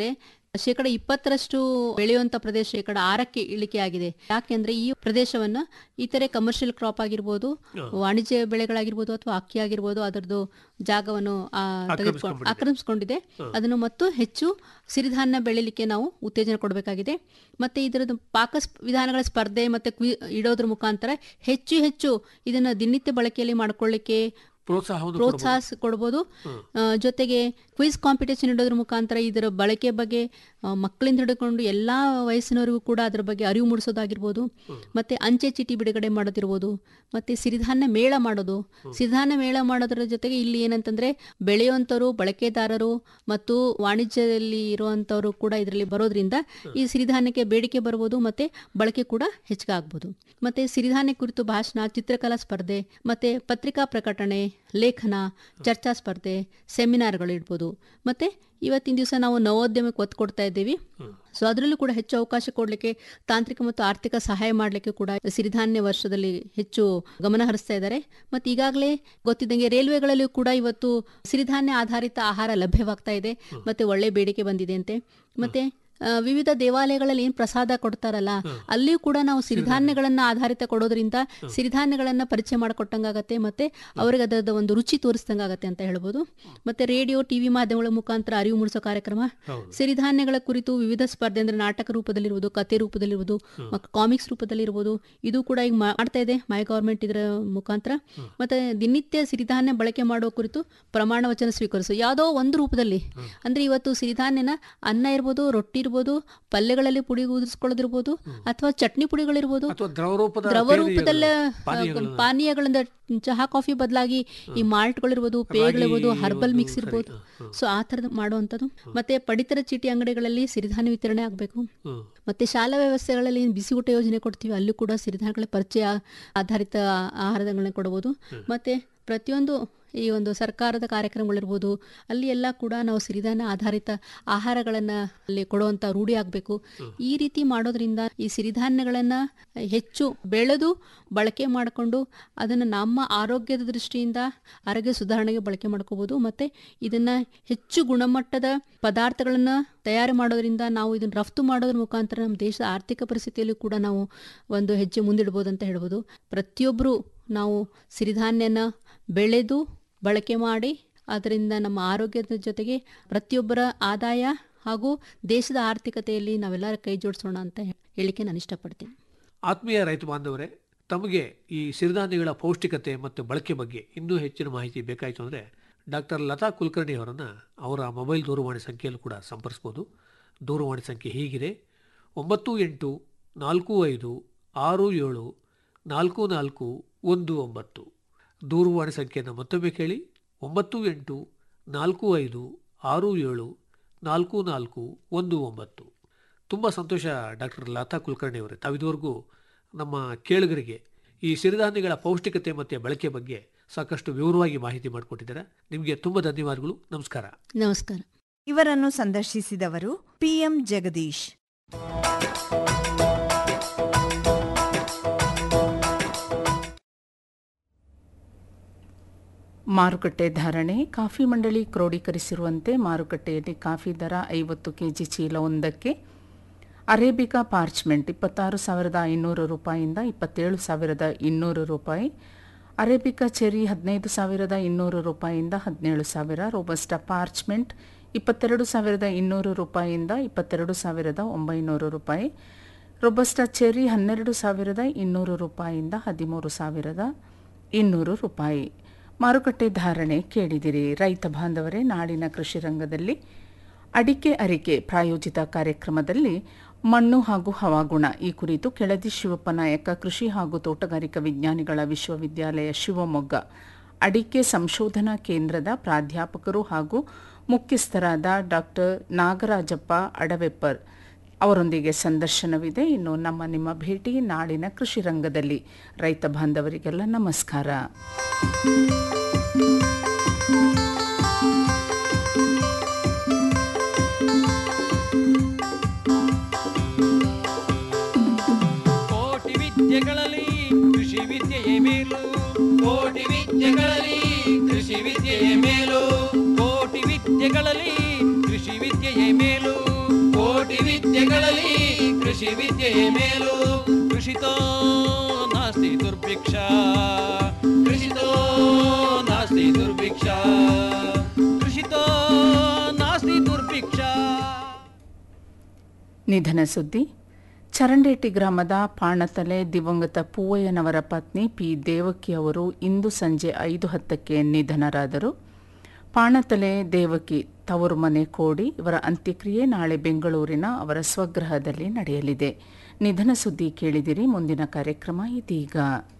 ಶೇಕಡ ಇಪ್ಪತ್ತರಷ್ಟು ಬೆಳೆಯುವಂತ ಪ್ರದೇಶ ಶೇಕಡ ಆರಕ್ಕೆ ಇಳಿಕೆ ಆಗಿದೆ ಯಾಕೆಂದ್ರೆ ಈ ಪ್ರದೇಶವನ್ನ ಇತರೆ ಕಮರ್ಷಿಯಲ್ ಕ್ರಾಪ್ ಆಗಿರ್ಬೋದು ವಾಣಿಜ್ಯ ಬೆಳೆಗಳಾಗಿರ್ಬೋದು ಅಥವಾ ಅಕ್ಕಿ ಆಗಿರ್ಬೋದು ಅದರದ್ದು ಜಾಗವನ್ನು ಆ, ತೆಗೆದುಕೊಂಡು ಆಕ್ರಮಿಸಿಕೊಂಡಿದೆ ಅದನ್ನು ಮತ್ತು ಹೆಚ್ಚು ಸಿರಿಧಾನ್ಯ ಬೆಳಿಲಿಕ್ಕೆ ನಾವು ಉತ್ತೇಜನ ಕೊಡಬೇಕಾಗಿದೆ ಮತ್ತೆ ಇದರದ್ದು ಪಾಕ ಸ್ಪ್- ವಿಧಾನಗಳ ಸ್ಪರ್ಧೆ ಮತ್ತೆ ಕ್ವಿ ಇಡೋದ್ರ ಮುಖಾಂತರ ಹೆಚ್ಚು ಹೆಚ್ಚು ಇದನ್ನ ದಿನನಿತ್ಯ ಬಳಕೆಯಲ್ಲಿ ಮಾಡ್ಕೊಳ್ಳಿಕ್ಕೆ ಪ್ರೋತ್ಸಾಹವನ್ನು ಪ್ರೋತ್ಸಾಹ ಕೊಡ್ಬೋದು ಆ, ಜೊತೆಗೆ ಕ್ವಿಜ್ ಕಾಂಪಿಟೇಷನ್ ಇಡೋದ್ರ ಮುಖಾಂತರ ಇದರ ಬಳಕೆ ಬಗ್ಗೆ ಆ, ಮಕ್ಕಳಿಂದ ಹಿಡ್ಕೊಂಡು ಎಲ್ಲಾ ವಯಸ್ಸಿನವರಿಗೂ ಕೂಡ ಅದರ ಬಗ್ಗೆ ಅರಿವು ಮೂಡಿಸೋದಾಗಿರ್ಬೋದು ಮತ್ತೆ ಅಂಚೆ ಚೀಟಿ ಬಿಡುಗಡೆ ಮಾಡೋದಿರ್ಬೋದು ಮತ್ತೆ ಸಿರಿಧಾನ್ಯ ಮೇಳ ಮಾಡೋದು ಸಿರಿಧಾನ್ಯ ಮೇಳ ಮಾಡೋದ್ರ ಜೊತೆಗೆ ಇಲ್ಲಿ ಏನಂತಂದ್ರೆ ಬೆಳೆಯುವಂಥವ್ರು ಬಳಕೆದಾರರು ಮತ್ತು ವಾಣಿಜ್ಯದಲ್ಲಿ ಇರುವಂಥವ್ರು ಕೂಡ ಇದರಲ್ಲಿ ಬರೋದ್ರಿಂದ ಈ ಸಿರಿಧಾನ್ಯಕ್ಕೆ ಬೇಡಿಕೆ ಬರ್ಬೋದು ಮತ್ತೆ ಬಳಕೆ ಕೂಡ ಹೆಚ್ಚಾಗ್ಬೋದು ಮತ್ತೆ ಸಿರಿಧಾನ್ಯ ಕುರಿತು ಭಾಷಣ ಚಿತ್ರಕಲಾ ಸ್ಪರ್ಧೆ ಮತ್ತೆ ಪತ್ರಿಕಾ ಪ್ರಕಟಣೆ ಲೇಖನ ಚರ್ಚಾ ಸ್ಪರ್ಧೆ ಸೆಮಿನಾರ್ಗಳು ಇಡ್ಬೋದು ಮತ್ತೆ ಇವತ್ತಿನ ದಿವಸ ನಾವು ನವೋದ್ಯಮಕ್ಕೆ ಒತ್ತು ಕೊಡ್ತಾ ಇದ್ದೀವಿ ಸೊ ಅದರಲ್ಲೂ ಕೂಡ ಹೆಚ್ಚು ಅವಕಾಶ ಕೊಡಲಿಕ್ಕೆ ತಾಂತ್ರಿಕ ಮತ್ತು ಆರ್ಥಿಕ ಸಹಾಯ ಮಾಡಲಿಕ್ಕೆ ಕೂಡ ಸಿರಿಧಾನ್ಯ ವರ್ಷದಲ್ಲಿ ಹೆಚ್ಚು ಗಮನ ಹರಿಸ್ತಾ ಇದ್ದಾರೆ ಮತ್ತು ಈಗಾಗಲೇ ಗೊತ್ತಿದ್ದಂಗೆ ರೈಲ್ವೆಗಳಲ್ಲೂ ಕೂಡ ಇವತ್ತು ಸಿರಿಧಾನ್ಯ ಆಧಾರಿತ ಆಹಾರ ಲಭ್ಯವಾಗ್ತಾ ಇದೆ ಮತ್ತೆ ಒಳ್ಳೆ ಬೇಡಿಕೆ ಬಂದಿದೆ ಅಂತೆ ಮತ್ತೆ ಆ, ವಿವಿಧ ದೇವಾಲಯಗಳಲ್ಲಿ ಏನ್ ಪ್ರಸಾದ ಕೊಡ್ತಾರಲ್ಲ ಅಲ್ಲಿಯೂ ಕೂಡ ನಾವು ಸಿರಿಧಾನ್ಯಗಳನ್ನ ಆಧಾರಿತ ಕೊಡೋದ್ರಿಂದ ಸಿರಿಧಾನ್ಯಗಳನ್ನ ಪರಿಚಯ ಮಾಡಿಕೊಟ್ಟಂಗಾಗತ್ತೆ ಮತ್ತೆ ಅವರಿಗೆ ಅದರದ ಒಂದು ರುಚಿ ತೋರಿಸ್ದಂಗಾಗತ್ತೆ ಅಂತ ಹೇಳ್ಬೋದು ಮತ್ತೆ ರೇಡಿಯೋ ಟಿವಿ ಮಾಧ್ಯಮಗಳ ಮುಖಾಂತರ ಅರಿವು ಮೂಡಿಸೋ ಕಾರ್ಯಕ್ರಮ ಸಿರಿಧಾನ್ಯಗಳ ಕುರಿತು ವಿವಿಧ ಸ್ಪರ್ಧೆ ಅಂದ್ರೆ ನಾಟಕ ರೂಪದಲ್ಲಿರ್ಬೋದು ಕತೆ ರೂಪದಲ್ಲಿರ್ಬೋದು ಕಾಮಿಕ್ಸ್ ರೂಪದಲ್ಲಿರ್ಬೋದು ಇದು ಕೂಡ ಈಗ ಮಾಡ್ತಾ ಇದೆ ಮೈ ಗವರ್ಮೆಂಟ್ ಇದರ ಮುಖಾಂತರ ಮತ್ತೆ ದಿನನಿತ್ಯ ಸಿರಿಧಾನ್ಯ ಬಳಕೆ ಮಾಡೋ ಕುರಿತು ಪ್ರಮಾಣ ವಚನ ಸ್ವೀಕರಿಸು ಯಾವುದೋ ಒಂದು ರೂಪದಲ್ಲಿ ಅಂದ್ರೆ ಇವತ್ತು ಸಿರಿಧಾನ್ಯನ ಅನ್ನ ಇರ್ಬೋದು ರೊಟ್ಟಿ ಇರ್ಬೋದು ಪಲ್ಯಗಳಲ್ಲಿ ಪುಡಿ ಉದಿಸ್ಕೊಳ್ಳೋದಿರ್ಬೋದು ಅಥವಾ ಚಟ್ನಿ ಪುಡಿಗಳಿರ್ಬೋದು ಅಥವಾ ದ್ರವ ರೂಪದ ದ್ರವ ರೂಪದಲ್ಲ ಪಾನೀಯಗಳನ್ನ- ಪಾನೀಯಗಳಿಂದ ಚಹಾ ಕಾಫಿ ಬದಲಾಗಿ ಈ ಮಾಲ್ಟ್ಗಳಿರ್ಬೋದು ಪೇಯಗಳಿರ್ಬೋದು ಹರ್ಬಲ್ ಮಿಕ್ಸ್ ಇರ್ಬೋದು ಸೊ ಆ ಥರದ್ದು ಮಾಡುವಂಥದ್ದು ಮತ್ತೆ ಪಡಿತರ ಚೀಟಿ ಅಂಗಡಿಗಳಲ್ಲಿ ಸಿರಿಧಾನ್ಯ ವಿತರಣೆ ಆಗಬೇಕು ಹ್ಮ್. ಮತ್ತೆ ಶಾಲಾ ವ್ಯವಸ್ಥೆಗಳಲ್ಲಿ ಏನ್ ಬಿಸಿ ಊಟ ಯೋಜನೆ ಕೊಡ್ತೀವಿ ಅಲ್ಲೂ ಕೂಡ ಸಿರಿಧಾನ್ಯಗಳ ಪರಿಚಯ ಆಧಾರಿತ ಆಹಾರಗಳನ್ನ ಕೊಡಬಹುದು ಮತ್ತೆ ಪ್ರತಿಯೊಂದು ಈ ಒಂದು ಸರ್ಕಾರದ ಕಾರ್ಯಕ್ರಮಗಳಿರ್ಬೋದು ಅಲ್ಲಿ ಎಲ್ಲ ಕೂಡ ನಾವು ಸಿರಿಧಾನ್ಯ ಆಧಾರಿತ ಆಹಾರಗಳನ್ನ ಅಲ್ಲಿ ಕೊಡುವಂತ ರೂಢಿ ಆಗಬೇಕು ಈ ರೀತಿ ಮಾಡೋದ್ರಿಂದ ಈ ಸಿರಿಧಾನ್ಯಗಳನ್ನ ಹೆಚ್ಚು ಬೆಳೆದು ಬಳಕೆ ಮಾಡಿಕೊಂಡು ಅದನ್ನ ನಮ್ಮ ಆರೋಗ್ಯದ ದೃಷ್ಟಿಯಿಂದ ಆರೋಗ್ಯ ಸುಧಾರಣೆಗೆ ಬಳಕೆ ಮಾಡ್ಕೋಬಹುದು ಮತ್ತೆ ಇದನ್ನ ಹೆಚ್ಚು ಗುಣಮಟ್ಟದ ಪದಾರ್ಥಗಳನ್ನ ತಯಾರು ಮಾಡೋದ್ರಿಂದ ನಾವು ಇದನ್ನ ರಫ್ತು ಮಾಡೋದ್ರ ಮುಖಾಂತರ ನಮ್ಮ ದೇಶದ ಆರ್ಥಿಕ ಪರಿಸ್ಥಿತಿಯಲ್ಲೂ ಕೂಡ ನಾವು ಒಂದು ಹೆಜ್ಜೆ ಮುಂದಿಡ್ಬೋದು ಅಂತ ಹೇಳ್ಬೋದು ಪ್ರತಿಯೊಬ್ಬರು ನಾವು ಸಿರಿಧಾನ್ಯನ ಬೆಳೆದು ಬಳಕೆ ಮಾಡಿ ಅದರಿಂದ ನಮ್ಮ ಆರೋಗ್ಯದ ಜೊತೆಗೆ ಪ್ರತಿಯೊಬ್ಬರ ಆದಾಯ ಹಾಗೂ ದೇಶದ ಆರ್ಥಿಕತೆಯಲ್ಲಿ ನಾವೆಲ್ಲರ ಕೈ ಜೋಡಿಸೋಣ ಅಂತ ಹೇಳಿಕೆ ನಾನು ಇಷ್ಟಪಡ್ತೀನಿ ಆತ್ಮೀಯ ರೈತ ಬಾಂಧವರೇ ತಮಗೆ ಈ ಸಿರಿಧಾನ್ಯಗಳ ಪೌಷ್ಟಿಕತೆ ಮತ್ತು ಬಳಕೆ ಬಗ್ಗೆ ಇನ್ನೂ ಹೆಚ್ಚಿನ ಮಾಹಿತಿ ಬೇಕಾಯಿತು ಅಂದರೆ ಡಾಕ್ಟರ್ ಲತಾ ಕುಲಕರ್ಣಿ ಅವರನ್ನು ಅವರ ಮೊಬೈಲ್ ದೂರವಾಣಿ ಸಂಖ್ಯೆಯಲ್ಲೂ ಕೂಡ ಸಂಪರ್ಸ್ಬೋದು ದೂರವಾಣಿ ಸಂಖ್ಯೆ ಹೀಗಿದೆ ಒಂಬತ್ತು ಎಂಟು ನಾಲ್ಕು ಐದು ಆರು ಏಳು ನಾಲ್ಕು ನಾಲ್ಕು ಒಂದು ಒಂಬತ್ತು ದೂರವಾಣಿ ಸಂಖ್ಯೆಯನ್ನು ಮತ್ತೊಮ್ಮೆ ಕೇಳಿ ಒಂಬತ್ತು ಎಂಟು ನಾಲ್ಕು ಐದು ಆರು ಏಳು ನಾಲ್ಕು ನಾಲ್ಕು ಒಂದು ಒಂಬತ್ತು ತುಂಬ ಸಂತೋಷ ಡಾಕ್ಟರ್ ಲತಾ ಕುಲಕರ್ಣಿ ಅವರೇ ತಾವಿದುವರೆಗೂ ನಮ್ಮ ಕೇಳುಗರಿಗೆ ಈ ಸಿರಿಧಾನ್ಯಗಳ ಪೌಷ್ಟಿಕತೆ ಮತ್ತು ಬಳಕೆ ಬಗ್ಗೆ ಸಾಕಷ್ಟು ವಿವರವಾಗಿ ಮಾಹಿತಿ ಮಾಡಿಕೊಟ್ಟಿದ್ದಾರೆ ನಿಮಗೆ ತುಂಬ ಧನ್ಯವಾದಗಳು ನಮಸ್ಕಾರ ನಮಸ್ಕಾರ ಇವರನ್ನು ಸಂದರ್ಶಿಸಿದವರು ಪಿಎಂ ಜಗದೀಶ್ ಮಾರುಕಟ್ಟೆ ಧಾರಣೆ ಕಾಫಿ ಮಂಡಳಿ ಕ್ರೋಢೀಕರಿಸಿರುವಂತೆ ಮಾರುಕಟ್ಟೆಯಲ್ಲಿ ಕಾಫಿ ದರ ಐವತ್ತು ಕೆಜಿ ಚೀಲ ಒಂದಕ್ಕೆ ಅರೇಬಿಕಾ ಪಾರ್ಚ್ಮೆಂಟ್ ಇಪ್ಪತ್ತಾರು ಸಾವಿರದ ಐನೂರು ರೂಪಾಯಿಯಿಂದ ಇಪ್ಪತ್ತೇಳು ಸಾವಿರದ ಇನ್ನೂರು ರೂಪಾಯಿ ಅರೇಬಿಕಾ ಚೆರಿ ಹದಿನೈದು ಸಾವಿರದ ಇನ್ನೂರು ರೂಪಾಯಿಯಿಂದ ಹದಿನೇಳು ಸಾವಿರ ರೋಬಸ್ಟಾ ಪಾರ್ಚ್ಮೆಂಟ್ ಇಪ್ಪತ್ತೆರಡು ಸಾವಿರದ ಇನ್ನೂರು ರೂಪಾಯಿಯಿಂದ ಇಪ್ಪತ್ತೆರಡು ಸಾವಿರದ ಒಂಬೈನೂರು ರೂಪಾಯಿ ರೊಬಸ್ಟಾ ಚೆರಿ ಹನ್ನೆರಡು ಸಾವಿರದ ಇನ್ನೂರು ರೂಪಾಯಿಯಿಂದ ಹದಿಮೂರು ಸಾವಿರದ ಇನ್ನೂರು ರೂಪಾಯಿ ಮಾರುಕಟ್ಟೆ ಧಾರಣೆ ಕೇಳಿದಿರಿ ರೈತ ಬಾಂಧವರೇ ನಾಡಿನ ಕೃಷಿ ರಂಗದಲ್ಲಿ ಅಡಿಕೆ ಅರಿಕೆ ಪ್ರಾಯೋಜಿತ ಕಾರ್ಯಕ್ರಮದಲ್ಲಿ ಮಣ್ಣು ಹಾಗೂ ಹವಾಗುಣ ಈ ಕುರಿತು ಕೆಳದಿ ಶಿವಪ್ಪ ನಾಯಕ ಕೃಷಿ ಹಾಗೂ ತೋಟಗಾರಿಕಾ ವಿಜ್ಞಾನಿಗಳ ವಿಶ್ವವಿದ್ಯಾಲಯ ಶಿವಮೊಗ್ಗ ಅಡಿಕೆ ಸಂಶೋಧನಾ ಕೇಂದ್ರದ ಪ್ರಾಧ್ಯಾಪಕರು ಹಾಗೂ ಮುಖ್ಯಸ್ಥರಾದ ಡಾಕ್ಟರ್ ನಾಗರಾಜಪ್ಪ ಅಡವೆಪ್ಪರ್ ಅವರೊಂದಿಗೆ ಸಂದರ್ಶನವಿದೆ ಇನ್ನು ನಮ್ಮ ನಿಮ್ಮ ಭೇಟಿ ನಾಡಿನ ಕೃಷಿ ರಂಗದಲ್ಲಿ ರೈತ ಬಾಂಧವರಿಗೆಲ್ಲ ನಮಸ್ಕಾರ ಕೋಟಿ ವಿದ್ಯೆಗಳಲ್ಲಿ ಕೃಷಿ ವಿದ್ಯೆಯೇ ಮೇಲು ಕೋಟಿ ವಿದ್ಯೆಗಳಲ್ಲಿ ಕೃಷಿ ವಿದ್ಯೆಯೇ ಮೇಲು ಕೋಟಿ ವಿದ್ಯೆಗಳಲ್ಲಿ ಕೃಷಿ ವಿದ್ಯೆಯೇ ಮೇಲು ಕೋಟಿ ವಿದ್ಯೆಗಳಲ್ಲಿ ಕೃಷಿ ವಿದ್ಯೆಯೇ ಮೇಲು ಕೃಷಿತೋ ನಾಸ್ತಿ ದುರ್ಭಿಕ್ಷ ಕೃಷಿತೋ ನಾಸ್ತಿ ದುರ್ಭಿಕ್ಷ ಕೃಷಿತೋ ನಾಸ್ತಿ ದುರ್ಭಿಕ್ಷ ನಿಧನ ಸುದ್ದಿ ಚರಂಡೇಟಿ ಗ್ರಾಮದ ಪಾಣತಲೆ ದಿವಂಗತ ಪೂವಯ್ಯನವರ ಪತ್ನಿ ಪಿ ದೇವಕಿ ಅವರು ಇಂದು ಸಂಜೆ ಐದು ಹತ್ತಕ್ಕೆ ನಿಧನರಾದರು ಪಾಣತಲೆ ದೇವಕಿ ತವರು ಮನೆ ಕೋಡಿ ಇವರ ಅಂತ್ಯಕ್ರಿಯೆ ನಾಳೆ ಬೆಂಗಳೂರಿನ ಅವರ ಸ್ವಗೃಹದಲ್ಲಿ ನಡೆಯಲಿದೆ ನಿಧನ ಸುದ್ದಿ ಕೇಳಿದಿರಿ ಮುಂದಿನ ಕಾರ್ಯಕ್ರಮ ಇದೀಗ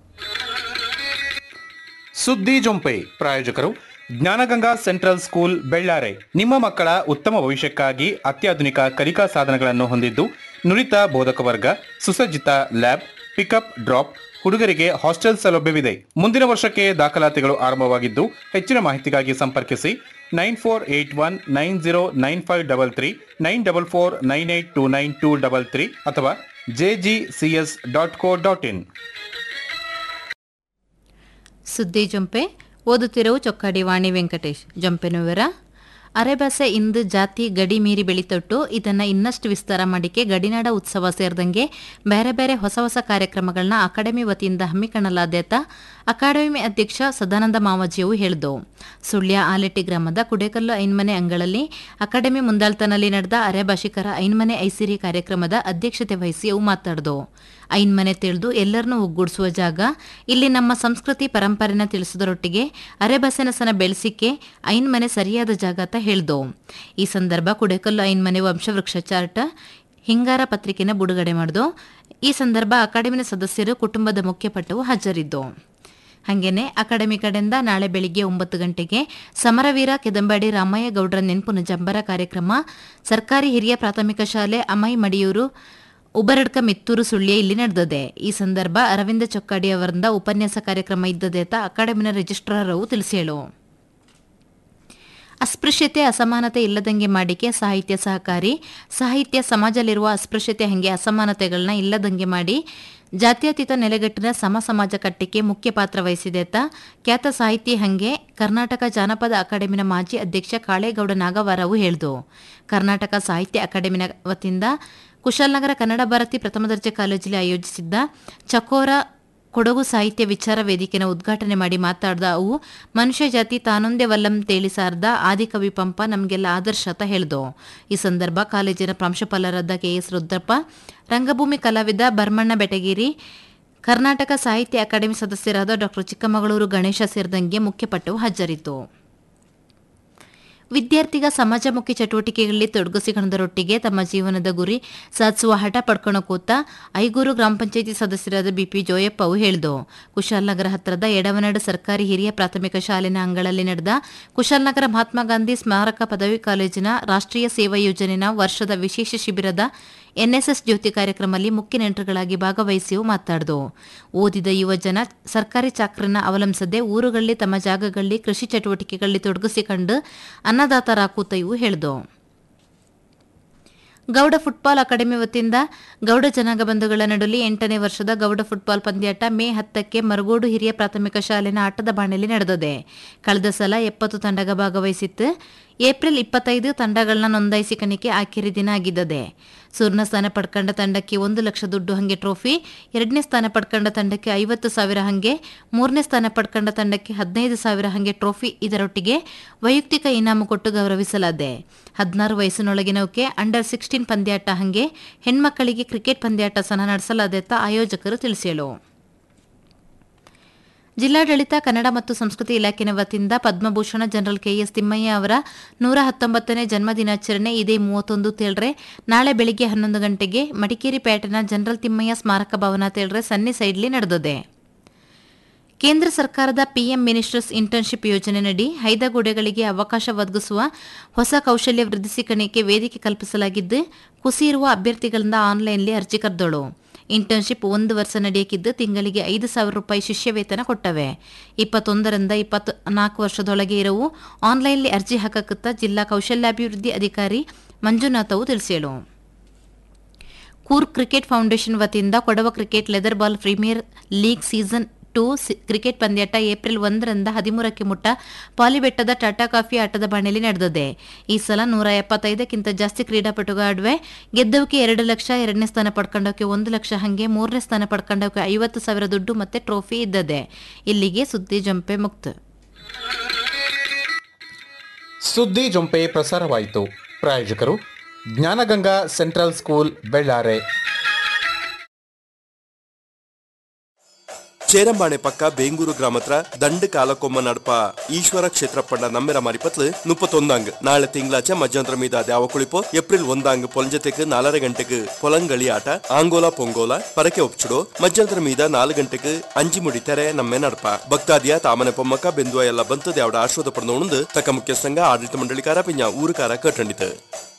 ಸುದ್ದಿ ಜೊಂಪೆ ಪ್ರಾಯೋಜಕರು ಜ್ಞಾನಗಂಗಾ ಸೆಂಟ್ರಲ್ ಸ್ಕೂಲ್ ಬೆಳ್ಳಾರೆ ನಿಮ್ಮ ಮಕ್ಕಳ ಉತ್ತಮ ಭವಿಷ್ಯಕ್ಕಾಗಿ ಅತ್ಯಾಧುನಿಕ ಕಲಿಕಾ ಸಾಧನಗಳನ್ನು ಹೊಂದಿದ್ದು ನುರಿತ ಬೋಧಕ ವರ್ಗ ಸುಸಜ್ಜಿತ ಲ್ಯಾಬ್ ಪಿಕಪ್ ಡ್ರಾಪ್ ಹುಡುಗರಿಗೆ ಹಾಸ್ಟೆಲ್ ಸೌಲಭ್ಯವಿದೆ ಮುಂದಿನ ವರ್ಷಕ್ಕೆ ದಾಖಲಾತಿಗಳು ಆರಂಭವಾಗಿದ್ದು ಹೆಚ್ಚಿನ ಮಾಹಿತಿಗಾಗಿ ಸಂಪರ್ಕಿಸಿ nine four eight one nine zero nine five double three nine double four nine eight two nine two double three ಅಥವಾ JGCS dot co dot in ಸುದ್ದಿ ಜೊಂಪೆ ಓದುತ್ತಿರುವ ಚೊಕ್ಕಾಡಿ ವಾಣಿ ವೆಂಕಟೇಶ್ ಜೊಂಪೆನ ವಿವರ ಅರೆಬಾಸೆ ಇಂದು ಜಾತಿ ಗಡಿ ಮೀರಿ ಬೆಳಿತೊಟ್ಟು ಇದನ್ನು ಇನ್ನಷ್ಟು ವಿಸ್ತಾರ ಮಾಡಿಕೆ ಗಡಿನಾಡ ಉತ್ಸವ ಸೇರಿದಂಗೆ ಬೇರೆ ಬೇರೆ ಹೊಸ ಹೊಸ ಕಾರ್ಯಕ್ರಮಗಳನ್ನ ಅಕಾಡೆಮಿ ವತಿಯಿಂದ ಹಮ್ಮಿಕೊಳ್ಳಲಾದ್ಯತ ಅಕಾಡೆಮಿ ಅಧ್ಯಕ್ಷ ಸದಾನಂದ ಮಾವಜಿಯವು ಹೇಳಿದು ಸುಳ್ಯ ಆಲೆಟ್ಟಿ ಗ್ರಾಮದ ಕುಡೇಕಲ್ಲು ಐನ್ಮನೆ ಅಂಗಳಲ್ಲಿ ಅಕಾಡೆಮಿ ಮುಂದಾಳ್ತನಲ್ಲಿ ನಡೆದ ಅರೆಭಾಷಿಕರ ಐನ್ಮನೆ ಐಸಿರಿ ಕಾರ್ಯಕ್ರಮದ ಅಧ್ಯಕ್ಷತೆ ವಹಿಸಿ ಅವು ಮಾತಾಡ್ದು ಐನ್ಮನೆ ತಿಳಿದು ಎಲ್ಲರನ್ನೂ ಒಗ್ಗೂಡಿಸುವ ಜಾಗ ಇಲ್ಲಿ ನಮ್ಮ ಸಂಸ್ಕೃತಿ ಪರಂಪರೆನ ತಿಳಿಸೋದರೊಟ್ಟಿಗೆ ಅರೆಬಸನಸನ ಬೆಳೆಸಿಕೆ ಐನ್ಮನೆ ಸರಿಯಾದ ಜಾಗ ಅಂತ ಹೇಳ್ದು ಈ ಸಂದರ್ಭ ಕುಡೇಕಲ್ಲು ಐನ್ಮನೆ ವಂಶವೃಕ್ಷ ಚಾರ್ಟ್ ಹಿಂಗಾರ ಪತ್ರಿಕೆನ ಬಿಡುಗಡೆ ಮಾಡಿದು ಈ ಸಂದರ್ಭ ಅಕಾಡೆಮಿನ ಸದಸ್ಯರು ಕುಟುಂಬದ ಮುಖ್ಯಪಟ್ಟವು ಹಾಜರಿದ್ದು ಹಾಗೇನೆ ಅಕಾಡೆಮಿ ಕಡೆಯಿಂದ ನಾಳೆ ಬೆಳಿಗ್ಗೆ ಒಂಬತ್ತು ಗಂಟೆಗೆ ಸಮರವೀರ ಕೆದಂಬಾಡಿ ರಾಮಯ್ಯ ಗೌಡ್ರ ನೆನಪು ಜಂಬರ ಕಾರ್ಯಕ್ರಮ ಸರ್ಕಾರಿ ಹಿರಿಯ ಪ್ರಾಥಮಿಕ ಶಾಲೆ ಅಮೈ ಮಡಿಯೂರು ಉಬರಡ್ಕ ಮಿತ್ತೂರು ಸುಳ್ಯ ಇಲ್ಲಿ ನಡೆದಿದೆ ಈ ಸಂದರ್ಭ ಅರವಿಂದ ಚೊಕ್ಕಾಡಿ ಅವರಿಂದ ಉಪನ್ಯಾಸ ಕಾರ್ಯಕ್ರಮ ಇದ್ದದೆ ಅಂತ ಅಕಾಡೆಮಿನ ರಿಜಿಸ್ಟ್ರಾರ್ ಅವು ತಿಳಿಸೇಳು ಅಸ್ಪೃಶ್ಯತೆ ಅಸಮಾನತೆ ಇಲ್ಲದಂಗೆ ಮಾಡಿಕೆ ಸಾಹಿತ್ಯ ಸಹಕಾರಿ ಸಾಹಿತ್ಯ ಸಮಾಜದಲ್ಲಿರುವ ಅಸ್ಪೃಶ್ಯತೆ ಹಂಗೆ ಅಸಮಾನತೆಗಳನ್ನ ಇಲ್ಲದಂಗೆ ಮಾಡಿ ಜಾತ್ಯತೀತ ನೆಲೆಗಟ್ಟಿನ ಸಮ ಸಮಾಜ ಕಟ್ಟಿಕೆ ಮುಖ್ಯ ಪಾತ್ರ ವಹಿಸಿದೆ ಅಂತ ಖ್ಯಾತ ಸಾಹಿತಿ ಹಂಗೆ ಕರ್ನಾಟಕ ಜಾನಪದ ಅಕಾಡೆಮಿನ ಮಾಜಿ ಅಧ್ಯಕ್ಷ ಕಾಳೇಗೌಡ ನಾಗವಾರವು ಹೇಳಿದು ಕರ್ನಾಟಕ ಸಾಹಿತ್ಯ ಅಕಾಡೆಮಿನ ವತಿಯಿಂದ ಕುಶಾಲನಗರ ಕನ್ನಡ ಭಾರತಿ ಪ್ರಥಮ ದರ್ಜೆ ಕಾಲೇಜಲ್ಲಿ ಆಯೋಜಿಸಿದ್ದ ಚಕೋರ ಕೊಡಗು ಸಾಹಿತ್ಯ ವಿಚಾರ ವೇದಿಕೆನ ಉದ್ಘಾಟನೆ ಮಾಡಿ ಮಾತಾಡ್ದ ಅವು ಮನುಷ್ಯ ಜಾತಿ ತಾನೊಂದೇ ವಲ್ಲಂ ತೇಳಿ ಸಾರ್ದ ಆದಿಕವಿ ಪಂಪ ನಮಗೆಲ್ಲ ಆದರ್ಶ ಅಂತ ಹೇಳ್ದು ಈ ಸಂದರ್ಭ ಕಾಲೇಜಿನ ಪ್ರಾಂಶುಪಾಲರಾದ ಕೆಎಸ್ ರುದ್ರಪ್ಪ ರಂಗಭೂಮಿ ಕಲಾವಿದ ಭರ್ಮಣ್ಣ ಬೆಟಗೇರಿ ಕರ್ನಾಟಕ ಸಾಹಿತ್ಯ ಅಕಾಡೆಮಿ ಸದಸ್ಯರಾದ ಡಾಕ್ಟರ್ ಚಿಕ್ಕಮಗಳೂರು ಗಣೇಶ ಸೇರಿದಂಗೆ ಮುಖ್ಯಪಟ್ಟವು ಹಾಜರಿತ್ತು ವಿದ್ಯಾರ್ಥಿಗ ಸಮಾಜಮುಖಿ ಚಟುವಟಿಕೆಗಳಲ್ಲಿ ತೊಡಗಿಸಿಕೊಂಡರೊಟ್ಟಿಗೆ ತಮ್ಮ ಜೀವನದ ಗುರಿ ಸಾಧಿಸುವ ಹಠ ಪಡ್ಕೊಂಡು ಕೂತ ಐಗೂರು ಗ್ರಾಮ ಪಂಚಾಯಿತಿ ಸದಸ್ಯರಾದ ಬಿಪಿ ಜೋಯಪ್ಪ ಅವು ಹೇಳಿದು ಕುಶಾಲನಗರ ಹತ್ತಿರದ ಎಡವನಾಡು ಸರ್ಕಾರಿ ಹಿರಿಯ ಪ್ರಾಥಮಿಕ ಶಾಲೆನ ಅಂಗಳಲ್ಲಿ ನಡೆದ ಕುಶಾಲನಗರ ಮಹಾತ್ಮ ಗಾಂಧಿ ಸ್ಮಾರಕ ಪದವಿ ಕಾಲೇಜಿನ ರಾಷ್ಟ್ರೀಯ ಸೇವಾ ಯೋಜನೆಯ ವರ್ಷದ ವಿಶೇಷ ಶಿಬಿರದ ಎನ್ಎಸ್ಎಸ್ ಜ್ಯೋತಿ ಕಾರ್ಯಕ್ರಮದಲ್ಲಿ ಮುಖ್ಯ ನೆಂಟರುಗಳಾಗಿ ಭಾಗವಹಿಸಿಯೂ ಮಾತಾಡ್ದು ಓದಿದ ಯುವ ಜನ ಸರ್ಕಾರಿ ಚಾಕ್ರನ್ನ ಅವಲಂಬಿಸದೆ ಊರುಗಳಲ್ಲಿ ತಮ್ಮ ಜಾಗಗಳಲ್ಲಿ ಕೃಷಿ ಚಟುವಟಿಕೆಗಳಲ್ಲಿ ತೊಡಗಿಸಿಕೊಂಡು ಅನ್ನದಾತರಾಕೂತಯೂ ಹೇಳ್ದು ಗೌಡ ಫುಟ್ಬಾಲ್ ಅಕಾಡೆಮಿ ವತಿಯಿಂದ ಗೌಡ ಜನಾಂಗ ಬಂಧುಗಳ ನಡುವೆ ಎಂಟನೇ ವರ್ಷದ ಗೌಡ ಫುಟ್ಬಾಲ್ ಪಂದ್ಯಾಟ ಮೇ ಹತ್ತಕ್ಕೆ ಮರಗೋಡು ಹಿರಿಯ ಪ್ರಾಥಮಿಕ ಶಾಲೆನ ಆಟದ ಬಾಣಲಿ ನಡೆದಿದೆ ಕಳೆದ ಸಲ ಎಪ್ಪತ್ತು ತಂಡಗ ಭಾಗವಹಿಸಿತ್ತು ಏಪ್ರಿಲ್ ಇಪ್ಪತ್ತೈದು ತಂಡಗಳನ್ನ ನೋಂದಾಯಿಸಿಕಣಿಕೆ ಆಖರಿ ದಿನ ಆಗಿದ್ದದೆ ಸುರ್ಣ ಸ್ಥಾನ ಪಡ್ಕೊಂಡ ತಂಡಕ್ಕೆ ಒಂದು ಲಕ್ಷ ದುಡ್ಡು ಹಂಗೆ ಟ್ರೋಫಿ ಎರಡನೇ ಸ್ಥಾನ ಪಡ್ಕೊಂಡ ತಂಡಕ್ಕೆ ಐವತ್ತು ಸಾವಿರ ಹಂಗೆ ಮೂರನೇ ಸ್ಥಾನ ಪಡ್ಕೊಂಡ ತಂಡಕ್ಕೆ ಹದಿನೈದು ಸಾವಿರ ಹಂಗೆ ಟ್ರೋಫಿ ಇದರೊಟ್ಟಿಗೆ ವೈಯಕ್ತಿಕ ಇನಾಮು ಕೊಟ್ಟು ಗೌರವಿಸಲಾದೆ ಹದಿನಾರು ವಯಸ್ಸಿನೊಳಗಿನವಕ್ಕೆ ಅಂಡರ್ ಸಿಕ್ಸ್ಟೀನ್ ಪಂದ್ಯಾಟ ಹಂಗೆ ಹೆಣ್ಮಕ್ಕಳಿಗೆ ಕ್ರಿಕೆಟ್ ಪಂದ್ಯಾಟ ಸಹ ನಡೆಸಲಾದೆ ಅಂತ ಆಯೋಜಕರು ತಿಳಿಸೇಳು ಜಿಲ್ಲಾಡಳಿತ ಕನ್ನಡ ಮತ್ತು ಸಂಸ್ಕೃತಿ ಇಲಾಖೆನ ವತಿಯಿಂದ ಪದ್ಮಭೂಷಣ ಜನರಲ್ ಕೆಎಸ್ ತಿಮ್ಮಯ್ಯ ಅವರ ನೂರ ಹತ್ತೊಂಬತ್ತನೇ ಜನ್ಮದಿನಾಚರಣೆ ಇದೇ ಮೂವತ್ತೊಂದು ತೇಳ್ರೆ ನಾಳೆ ಬೆಳಿಗ್ಗೆ ಹನ್ನೊಂದು ಗಂಟೆಗೆ ಮಡಿಕೇರಿ ಪೇಟೆನ ಜನರಲ್ ತಿಮ್ಮಯ್ಯ ಸ್ಮಾರಕ ಭವನ ತೇಳ್ರೆ ಸನ್ನಿ ಸೈಡ್ಲಿ ನಡೆದಿದೆ ಕೇಂದ್ರ ಸರ್ಕಾರದ ಪಿಎಂ ಮಿನಿಸ್ಟರ್ಸ್ ಇಂಟರ್ನ್ಶಿಪ್ ಯೋಜನೆಯಡಿ ಹೈದಗೂಡೆಗಳಿಗೆ ಅವಕಾಶ ಒದಗಿಸುವ ಹೊಸ ಕೌಶಲ್ಯ ವೃದ್ಧಿಸಿಕಣಿಕೆ ವೇದಿಕೆ ಕಲ್ಪಿಸಲಾಗಿದ್ದು ಕುಸಿಯಿರುವ ಅಭ್ಯರ್ಥಿಗಳಿಂದ ಆನ್ಲೈನ್ಲಿ ಅರ್ಜಿ ಕರೆದೋಳು ಇಂಟರ್ನ್ಶಿಪ್ ಒಂದು ವರ್ಷ ನಡೆಯಕ್ಕಿದ್ದು ತಿಂಗಳಿಗೆ ಐದು ಸಾವಿರ ರೂಪಾಯಿ ಶಿಷ್ಯ ವೇತನ ಕೊಟ್ಟವೆ ಇಪ್ಪತ್ತೊಂದರಿಂದ ಇಪ್ಪತ್ತು ನಾಲ್ಕು ವರ್ಷದೊಳಗೆ ಇರವು ಆನ್ಲೈನ್ಲಿ ಅರ್ಜಿ ಹಾಕಕತ್ತ ಜಿಲ್ಲಾ ಕೌಶಲ್ಯಾಭಿವೃದ್ಧಿ ಅಧಿಕಾರಿ ಮಂಜುನಾಥವು ತಿಳಿಸೇಳು ಕೂರ್ಗ್ ಕ್ರಿಕೆಟ್ ಫೌಂಡೇಶನ್ ವತಿಯಿಂದ Kodava cricket leather ball premier league season two cricket ಪಂದ್ಯಾಟ ಏಪ್ರಿಲ್ ಒಂದರಿಂದ ಹದಿಮೂರಕ್ಕೆ ಮುಟ್ಟ ಪಾಲಿಬೆಟ್ಟದ ಟಾಟಾ ಕಾಫಿ ಆಟದ ಬಾಣೆಯಲ್ಲಿ ನಡೆದಿದೆ ಈ ಸಲ ನೂರ ಎಪ್ಪತ್ತೈದಕ್ಕಿಂತ ಜಾಸ್ತಿ ಕ್ರೀಡಾಪಟುಗಾಡುವೆ ಗೆದ್ದವಕ್ಕೆ ಎರಡು ಲಕ್ಷ ಎರಡನೇ ಸ್ಥಾನ ಪಡ್ಕೊಂಡವಕ್ಕೆ ಒಂದು ಲಕ್ಷ ಹಂಗೆ ಮೂರನೇ ಸ್ಥಾನ ಪಡ್ಕೊಂಡವಕ್ಕೆ ಐವತ್ತು ಸಾವಿರ ದುಡ್ಡು ಮತ್ತೆ ಟ್ರೋಫಿ ಇದ್ದದೆ ಇಲ್ಲಿಗೆ ಸುದ್ದಿ ಜಂಪೆ ಮುಕ್ತ ಸುದ್ದಿ ಜೊಂಪೆ ಪ್ರಸಾರವಾಯಿತು ಪ್ರಾಯೋಜಕರು ಜ್ಞಾನಗಂಗಾ ಸೆಂಟ್ರಲ್ ಸ್ಕೂಲ್ ಬೆಳ್ಳಾರೆ ചേരമ്പാണെ പക്ക ബേങ്കൂരു ഗ്രാമത്ര ദണ്ട് കാലക്കൊമ്മ നടപ്പ ಈಶ್ವರ ಕ್ಷೇತ್ರಪಂಡ ನಮ್ಮೆರ ಮಾರಿಪತ್ಲು ಮುಪ್ಪತ್ತೊಂದಾಂಗ್ ನಾಳೆ ತಿಂಗಳಾಚೆ ಮಧ್ಯಂತರ ಮೀದ ದ್ಯಾವ ಕುಳಿಪೋ ಏಪ್ರಿಲ್ ಒಂದಾಂಗ್ ಪೊಲಂಜತೆಕ್ ನಾಲರ ಗಂಟೆಗೆ ಪೊಲಂಗಳಿ ಆಟ ಆಂಗೋಲಾ ಪೊಂಗೋಲ ಪರಕೆ ಒಪ್ಚುಡು ಮಧ್ಯಂತರ ಮೀದ ನಾಲು ಗಂಟೆಗೆ ಅಂಜಿ ಮುಡಿ ತೆರೆ ನಮ್ಮೆ ನಡಪ ಭಕ್ತಾದಿಯ ತಾಮನೆ ಪೊಮ್ಮಕ್ಕ ಬೆಂದುವ ಎಲ್ಲ ಬಂತು ದ್ಯಾವಡ ಆಶ್ವಾದ ಪಡೆದು ತಕ್ಕ ಮುಖ್ಯಸ್ಥಂಗ ಆಡಳಿತ ಮಂಡಳಿಕಾರ ಪಿಂಜ ಊರುಕಾರ ಕಟ್ಟಂಡಿತು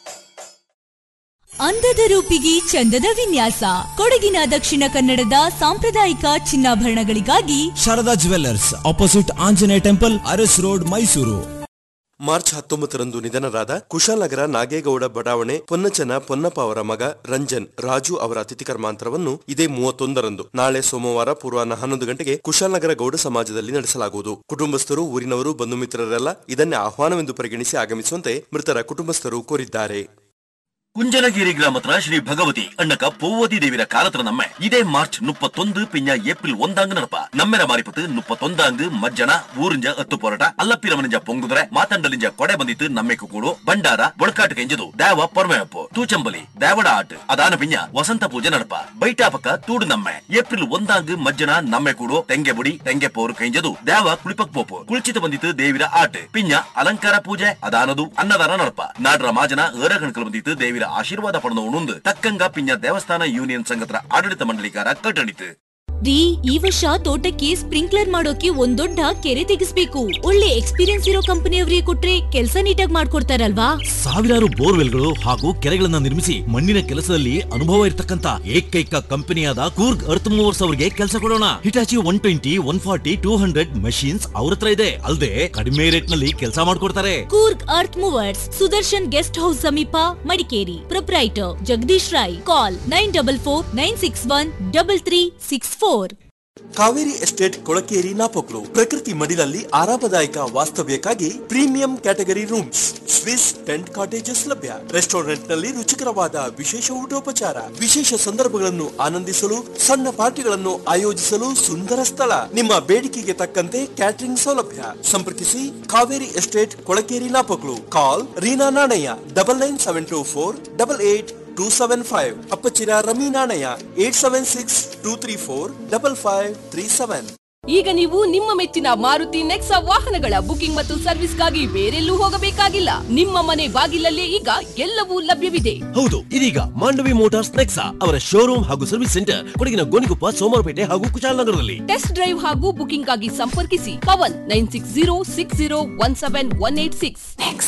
ಅಂದದ ರೂಪಿಗೆ ಚಂದದ ವಿನ್ಯಾಸ ಕೊಡಗಿನ ದಕ್ಷಿಣ ಕನ್ನಡದ ಸಾಂಪ್ರದಾಯಿಕ ಚಿನ್ನಾಭರಣಗಳಿಗಾಗಿ Sharada jewellers opposite Anjaneya temple Aras road Mysuru March ಹತ್ತೊಂಬತ್ತರಂದು ನಿಧನರಾದ ಕುಶಾಲನಗರ ನಾಗೇಗೌಡ ಬಡಾವಣೆ ಪೊನ್ನಚನ ಪೊನ್ನಪ್ಪ ಅವರ ಮಗ ರಂಜನ್ ರಾಜು ಅವರ ಅತಿಥಿ ಕರ್ಮಾಂತರವನ್ನು ಇದೇ ಮೂವತ್ತೊಂದರಂದು ನಾಳೆ ಸೋಮವಾರ ಪೂರ್ವಾಹ್ನ ಹನ್ನೊಂದು ಗಂಟೆಗೆ ಕುಶಾಲನಗರ ಗೌಡ ಸಮಾಜದಲ್ಲಿ ನಡೆಸಲಾಗುವುದು ಕುಟುಂಬಸ್ಥರು ಊರಿನವರು ಬಂಧು ಮಿತ್ರರೆಲ್ಲ ಇದನ್ನೇ ಆಹ್ವಾನವೆಂದು ಪರಿಗಣಿಸಿ ಆಗಮಿಸುವಂತೆ ಮೃತರ ಕುಟುಂಬಸ್ಥರು ಕೋರಿದ್ದಾರೆ ಕುಂಜನಗಿರಿ ಗ್ರಾಮತ್ರ ಶ್ರೀ ಭಗವತಿ ಅಣ್ಣಕ ಪೂವತಿ ದೇವಿರ ಕಾಲತ್ರ ನಮ್ಮೆ ಇದೇ ಮಾರ್ಚ್ ಮುಪ್ಪತ್ತೊಂದು ಪಿಂಜ ಏಪ್ರಿಲ್ ಒಂದಾಂಗ್ ನಡಪ ನಮ್ಮೆರ ಮಾರಿಪತ್ತು ಮುಪ್ಪತ್ತೊಂದಾಂಗ್ ಮಜ್ಜನ ಊರಿಂಜ ಹತ್ತು ಪೊರಟ ಅಲ್ಲಪ್ಪಿರಮನಿಂಜ ಪೊಂಗುದ್ರೆ ಮಾತಂಡಲಿಂಜ ಕೊಡೆ ಬಂದಿತ್ತು ನಮ್ಮೆಕು ಕೂಡು ಬಂಡಾರ ಬೊಳಕಾಟ ಕೆಂಜದು ದ್ಯಾವ ಪೊರ್ಮೆಯಪ್ಪು ತೂಚಂಬಲಿ ದ್ಯಾವಡ ಆಟ್ ಅದಾನ ಪಿಂಜ ವಸಂತ ಪೂಜೆ ನಡಪ ಬೈಟಾ ಪಕ್ಕ ತೂಡು ನಮ್ಮೆ ಏಪ್ರಿಲ್ ಒಂದಾಂಗ್ ಮಜ್ಜನ ನಮ್ಮೆ ಕೂಡು ತೆಂಗೆ ಬುಡಿ ತೆಂಗೆ ಪೋರು ಕೈಂಜದು ದ್ಯಾವ ಕುಳಿಪಕ್ ಪೋಪು ಕುಳಿಚಿತ ಬಂದಿತ್ತು ದೇವಿರ ಆಟ್ ಪಿಂಜ ಅಲಂಕಾರ ಪೂಜೆ ಅದಾನದು ಅನ್ನದಾನ ನಡಪ ನಾಡ್ರ ಮಾಜನ ಏರ ಗಣಕಲ್ ಬಂದಿತ್ತು ದೇವಿರ ಆಶೀರ್ವಾದ ಪಡೆದು ಉಣುಂದು ತಕ್ಕಂಗ ಪಿಂಜ ದೇವಸ್ಥಾನ ಯೂನಿಯನ್ ಸಂಘದ ಆಡಳಿತ ಮಂಡಳಿಕಾರ ಕಟ್ಟಣಿತು ರೀ ಈ ವರ್ಷ ತೋಟಕ್ಕೆ ಸ್ಪ್ರಿಂಕ್ಲರ್ ಮಾಡೋಕೆ ಒಂದ್ ದೊಡ್ಡ ಕೆರೆ ತೆಗಿಸ್ಬೇಕು ಒಳ್ಳೆ ಎಕ್ಸ್ಪೀರಿಯನ್ಸ್ ಇರೋ ಕಂಪನಿಯವರಿಗೆ ಕೊಟ್ರೆ ಕೆಲಸ ನೀಟಾಗಿ ಮಾಡ್ಕೊಡ್ತಾರಲ್ವಾ ಸಾವಿರಾರು ಬೋರ್ವೆಲ್ಗಳು ಹಾಗೂ ಕೆರೆಗಳನ್ನ ನಿರ್ಮಿಸಿ ಮಣ್ಣಿನ ಕೆಲಸದಲ್ಲಿ ಅನುಭವ ಇರತಕ್ಕಂತ ಏಕೈಕ ಕಂಪನಿಯಾದ ಕೂರ್ಗ್ ಅರ್ತ್ ಮೂವರ್ಸ್ ಅವರಿಗೆ ಕೆಲಸ ಕೊಡೋಣ Hitachi one twenty one forty two hundred machines ಅವ್ರ ಹತ್ರ ಇದೆ ಅಲ್ಲದೆ ಕಡಿಮೆ ರೇಟ್ ನಲ್ಲಿ ಕೆಲಸ ಮಾಡ್ಕೊಡ್ತಾರೆ Coorg earth movers Sudarshan guest house ಸಮೀಪ Madikeri proprietor Jagadish Rai call nine double four nine six one double three six four Kaveri estate Kolakeri Napoklu ಪ್ರಕೃತಿ ಮಡಿಲಲ್ಲಿ ಆರಾಮದಾಯಕ ವಾಸ್ತವ್ಯಕ್ಕಾಗಿ premium category rooms Swiss tent cottages ಲಭ್ಯ ರೆಸ್ಟೋರೆಂಟ್ ನಲ್ಲಿ ರುಚಿಕರವಾದ ವಿಶೇಷ ಊಟೋಪಚಾರ ವಿಶೇಷ ಸಂದರ್ಭಗಳನ್ನು ಆನಂದಿಸಲು ಸಣ್ಣ ಪಾರ್ಟಿಗಳನ್ನು ಆಯೋಜಿಸಲು ಸುಂದರ ಸ್ಥಳ ನಿಮ್ಮ ಬೇಡಿಕೆಗೆ ತಕ್ಕಂತೆ ಕ್ಯಾಟರಿಂಗ್ ಸೌಲಭ್ಯ ಸಂಪರ್ಕಿಸಿ Kaveri estate Kolakeri Napoklu call Reena Nanaiah double nine seven two four double eight two seven five Appachira Rami Nanaiah eight seven six two three four double five three seven ಈಗ ನೀವು ನಿಮ್ಮ ಮೆಚ್ಚಿನ ಮಾರುತಿ ನೆಕ್ಸಾ ವಾಹನಗಳ ಬುಕಿಂಗ್ ಮತ್ತು ಸರ್ವಿಸ್ಗಾಗಿ ಬೇರೆಲ್ಲೂ ಹೋಗಬೇಕಾಗಿಲ್ಲ ನಿಮ್ಮ ಮನೆ ಬಾಗಿಲಲ್ಲೇ ಈಗ ಎಲ್ಲವೂ ಲಭ್ಯವಿದೆ ಹೌದು ಇದೀಗ ಮಾಂಡವಿ ಮೋಟಾರ್ಸ್ ನೆಕ್ಸಾ ಅವರ ಶೋರೂಮ್ ಹಾಗೂ ಸರ್ವಿಸ್ ಸೆಂಟರ್ ಕೊಡಗಿನ ಗೋಣಿಕೊಪ್ಪ ಸೋಮವಾರಪೇಟೆ ಹಾಗೂ ಕುಶಾಲನಗರದಲ್ಲಿ ಟೆಸ್ಟ್ ಡ್ರೈವ್ ಹಾಗೂ ಬುಕಿಂಗ್ ಆಗಿ ಸಂಪರ್ಕಿಸಿ Pavan nine six zero six zero one seven one eight six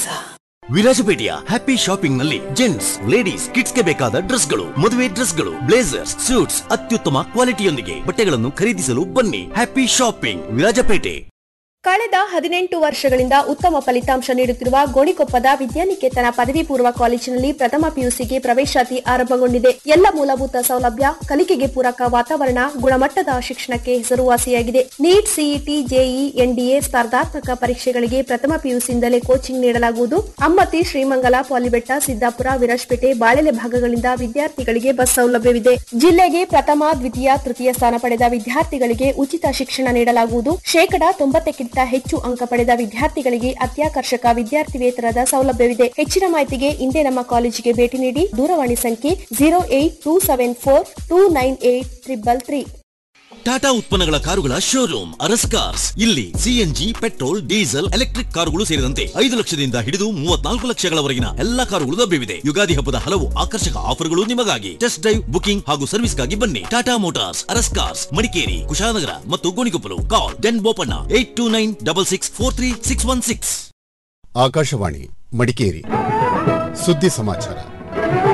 ವಿರಾಜಪೇಟೆಯ ಹ್ಯಾಪಿ ಶಾಪಿಂಗ್ ನಲ್ಲಿ ಜೆಂಟ್ಸ್ ಲೇಡೀಸ್ ಕಿಡ್ಸ್ ಗೆ ಬೇಕಾದ ಡ್ರೆಸ್ಗಳು ಮದುವೆ ಡ್ರೆಸ್ಗಳು ಬ್ಲೇಸರ್ಸ್ ಸೂಟ್ಸ್ ಅತ್ಯುತ್ತಮ ಕ್ವಾಲಿಟಿಯೊಂದಿಗೆ ಬಟ್ಟೆಗಳನ್ನು ಖರೀದಿಸಲು ಬನ್ನಿ ಹ್ಯಾಪಿ ಶಾಪಿಂಗ್ ವಿರಾಜಪೇಟೆ ಕಳೆದ ಹದಿನೆಂಟು ವರ್ಷಗಳಿಂದ ಉತ್ತಮ ಫಲಿತಾಂಶ ನೀಡುತ್ತಿರುವ ಗೋಣಿಕೊಪ್ಪದ ವಿದ್ಯಾನಿಕೇತನ ಪದವಿ ಪೂರ್ವ ಕಾಲೇಜಿನಲ್ಲಿ ಪ್ರಥಮ ಪಿಯುಸಿಗೆ ಪ್ರವೇಶಾತಿ ಆರಂಭಗೊಂಡಿದೆ ಎಲ್ಲ ಮೂಲಭೂತ ಸೌಲಭ್ಯ ಕಲಿಕೆಗೆ ಪೂರಕ ವಾತಾವರಣ ಗುಣಮಟ್ಟದ ಶಿಕ್ಷಣಕ್ಕೆ ಹೆಸರುವಾಸಿಯಾಗಿದೆ ನೀಟ್ ಸಿಇಟಿ ಜೆಇ ಎನ್ಡಿಎ ಸ್ಪರ್ಧಾತ್ಮಕ ಪರೀಕ್ಷೆಗಳಿಗೆ ಪ್ರಥಮ ಪಿಯುಸಿಯಿಂದಲೇ ಕೋಚಿಂಗ್ ನೀಡಲಾಗುವುದು ಅಮ್ಮತಿ ಶ್ರೀಮಂಗಲ ಪಾಲಿಬೆಟ್ಟ ಸಿದ್ದಾಪುರ ವಿರಾಜಪೇಟೆ ಬಾಳೆಲೆ ಭಾಗಗಳಿಂದ ವಿದ್ಯಾರ್ಥಿಗಳಿಗೆ ಬಸ್ ಸೌಲಭ್ಯವಿದೆ ಜಿಲ್ಲೆಗೆ ಪ್ರಥಮ ದ್ವಿತೀಯ ತೃತೀಯ ಸ್ಥಾನ ಪಡೆದ ವಿದ್ಯಾರ್ಥಿಗಳಿಗೆ ಉಚಿತ ಶಿಕ್ಷಣ ನೀಡಲಾಗುವುದು ಶೇಕಡಾ ತೊಂಬತ್ತಕ್ಕಿಂತ ಹೆಚ್ಚು ಅಂಕ ಪಡೆದ ವಿದ್ಯಾರ್ಥಿಗಳಿಗೆ ಅತ್ಯಾಕರ್ಷಕ ವಿದ್ಯಾರ್ಥಿ ವೇತನದ ಸೌಲಭ್ಯವಿದೆ ಹೆಚ್ಚಿನ ಮಾಹಿತಿಗೆ ಇಂದೇ ನಮ್ಮ ಕಾಲೇಜಿಗೆ ಭೇಟಿ ನೀಡಿ ದೂರವಾಣಿ ಸಂಖ್ಯೆ zero eight two seven four two nine eight triple three Tata ಉತ್ಪನ್ನಗಳ ಕಾರುಗಳ ಶೋರೂಮ್ ಅರಸ್ ಕಾರ್ಸ್ ಇಲ್ಲಿ ಸಿಎನ್ಜಿ ಪೆಟ್ರೋಲ್ ಡೀಸೆಲ್ ಎಲೆಕ್ಟ್ರಿಕ್ ಕಾರುಗಳು ಸೇರಿದಂತೆ ಐದು ಲಕ್ಷದಿಂದ ಹಿಡಿದು ಮೂವತ್ನಾಲ್ಕು ಲಕ್ಷಗಳವರೆಗಿನ ಎಲ್ಲಾ ಕಾರುಗಳು ಲಭ್ಯವಿದೆ ಯುಗಾದಿ ಹಬ್ಬದ ಹಲವು ಆಕರ್ಷಕ ಆಫರ್ಗಳು ನಿಮಗಾಗಿ ಟೆಸ್ಟ್ ಡ್ರೈವ್ ಬುಕಿಂಗ್ ಹಾಗೂ ಸರ್ವಿಸ್ಗಾಗಿ ಬನ್ನಿ Tata motors Aras cars Madikeri Kushalnagar ಮತ್ತು Gonikoppal call Den Bopanna eight two nine double six four three six one six Akashvani Madikeri ಸುದ್ದಿ ಸಮಾಚಾರ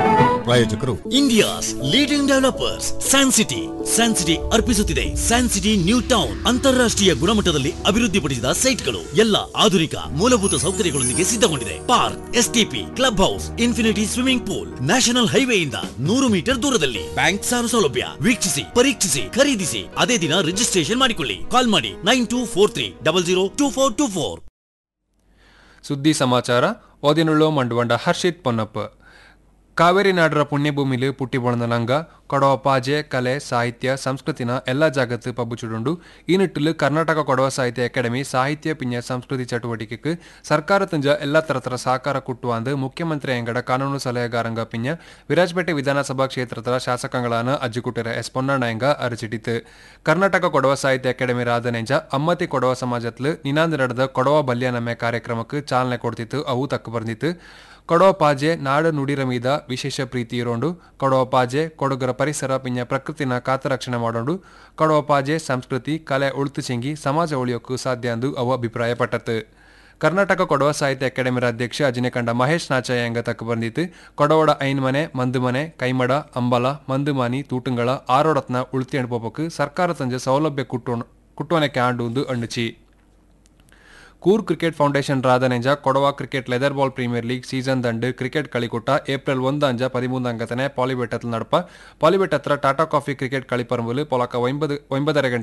ಪ್ರಾಯೋಜಕರು India's leading developers San City San City ಅರ್ಪಿಸುತ್ತಿದೆ ಸ್ಯಾನ್ ಸಿಟಿ ನ್ಯೂ ಟೌನ್ ಅಂತಾರಾಷ್ಟ್ರೀಯ ಗುಣಮಟ್ಟದಲ್ಲಿ ಅಭಿವೃದ್ಧಿಪಡಿಸಿದ ಸೈಟ್ಗಳು ಎಲ್ಲ ಆಧುನಿಕ ಮೂಲಭೂತ ಸೌಕರ್ಯಗಳೊಂದಿಗೆ ಸಿದ್ಧಗೊಂಡಿದೆ park STP club house infinity swimming pool national ಹೈವೇಯಿಂದ ನೂರು ಮೀಟರ್ ದೂರದಲ್ಲಿ ಬ್ಯಾಂಕ್ ಸಾಲ ಸೌಲಭ್ಯ ವೀಕ್ಷಿಸಿ ಪರೀಕ್ಷಿಸಿ ಖರೀದಿಸಿ ಅದೇ ದಿನ ರಿಜಿಸ್ಟ್ರೇಷನ್ ಮಾಡಿಕೊಳ್ಳಿ ಕಾಲ್ ಮಾಡಿ nine two four three double zero two four two four ಸುದ್ದಿ ಸಮಾಚಾರ ಓದಿನುಳ್ಳು ಮಂಡುವಂಡ ಹರ್ಷಿತ್ ಪೊನ್ನಪ್ಪ ಕಾವೇರಿ ನಾಡರ ಪುಣ್ಯಭೂಮಿಲಿ ಪುಟ್ಟಿ ಬೊಳನಲಂಗ ಕೊಡವ ಪಾಜೆ ಕಲೆ ಸಾಹಿತ್ಯ ಸಂಸ್ಕೃತಿನ ಎಲ್ಲ ಜಾಗತ್ತು ಪಬ್ಬುಚುಡುಂಡು ಈ ನಿಟ್ಟಿಲು ಕರ್ನಾಟಕ ಕೊಡವ ಸಾಹಿತ್ಯ ಅಕಾಡೆಮಿ ಸಾಹಿತ್ಯ ಪಿಂಜ ಸಂಸ್ಕೃತಿ ಚಟುವಟಿಕೆಗೆ ಸರ್ಕಾರ ತಂಜ ಎಲ್ಲ ತರತರ ಸಹಕಾರ ಕುಟ್ಟುವಂದು ಮುಖ್ಯಮಂತ್ರಿ ಎಂಗಡ ಕಾನೂನು ಸಲಹೆಗಾರಂಗ ಪಿಂಜ ವಿರಾಜಪೇಟೆ ವಿಧಾನಸಭಾ ಕ್ಷೇತ್ರದ ಶಾಸಕಗಳಾನ ಅಜ್ಜಿಕುಟೆರ ಎಸ್ ಪೊನ್ನಣ್ಣ ಎಂಗ ಅರಚಿಟಿತು ಕರ್ನಾಟಕ ಕೊಡವ ಸಾಹಿತ್ಯ ಅಕಾಡೆಮಿ ರಾಧನೆಂಜ ಅಮ್ಮತಿ ಕೊಡವ ಸಮಾಜತ್ಲು ನಿನಾಂದು ನಡೆದ ಕೊಡವ ಬಲ್ಯ ನಮ್ಮೆ ಕಾರ್ಯಕ್ರಮಕ್ಕೆ ಚಾಲನೆ ಕೊಡ್ತಿತ್ತು ಅವು ತಕ್ಕ ಬಂದಿತ್ತು ಕೊಡವ ಪಾಜೆ ನಾಡು ನುಡಿರ ಮೀದ ವಿಶೇಷ ಪ್ರೀತಿ ಇರೋಂಡು ಕೊಡವ ಪಾಜೆ ಕೊಡಗರ ಪರಿಸರ ಪಿಂಜ ಪ್ರಕೃತಿನ ಕಾತರಕ್ಷಣೆ ಮಾಡೋಂಡು ಕೊಡವ ಪಾಜೆ ಸಂಸ್ಕೃತಿ ಕಲೆ ಉಳ್ತು ಚೆಂಗಿ ಸಮಾಜ ಉಳಿಯೋಕ್ಕೂ ಸಾಧ್ಯ ಎಂದು ಅವು ಅಭಿಪ್ರಾಯಪಟ್ಟತು ಕರ್ನಾಟಕ ಕೊಡವ ಸಾಹಿತ್ಯ ಅಕಾಡೆಮಿ ಅಧ್ಯಕ್ಷ ಅಜಿನೆಕಂಡ ಮಹೇಶ್ ನಾಚಯ್ಯ ಎಂಗ ತಕ್ಕ ಬಂದಿತ್ತು ಕೊಡವಡ ಐನ್ ಮನೆ ಮಂದು ಮನೆ ಕೈಮಡ ಅಂಬಲ ಮಂದುಮಾನಿ ತೂಟುಂಗಳ ಆರೋಡತ್ನ ಉಳ್ತಿ ಅನುಭವಕ್ಕೆ ಸರ್ಕಾರ ತಂಜೆ ಸೌಲಭ್ಯ ಕುಟ್ಟೋಣ ಕುಟ್ಟೋನಕ್ಕೆ ಆಂಡು ಅಣ್ಣುಚಿ ಕೂರ್ ಕ್ರಿಕೆಟ್ ಫೌಂಡೇಶನ್ ರಾಧನೆಂಜ Kodava cricket leather ball premier league season ದಂಡು ಕ್ರಿಕೆಟ್ കളിക്കുട്ട ಏಪ್ರಿಲ್ ಒಂದು ಅಂಜ ಪದಿಮೂന്ന് ಅಂಗತನೆ ಪಾಲಿಬೆಟ್ಟത്തിൽ നടപ്പ ಪಾಲಿಬೆಟ್ ಹತ್ರ ಟಾಟಾ ಕಾಫಿ ಕ್ರಿಕೆಟ್ കളിപ്പറമ്പിൽ പൊലക്ക ഒമ്പത് ഒമ്പതര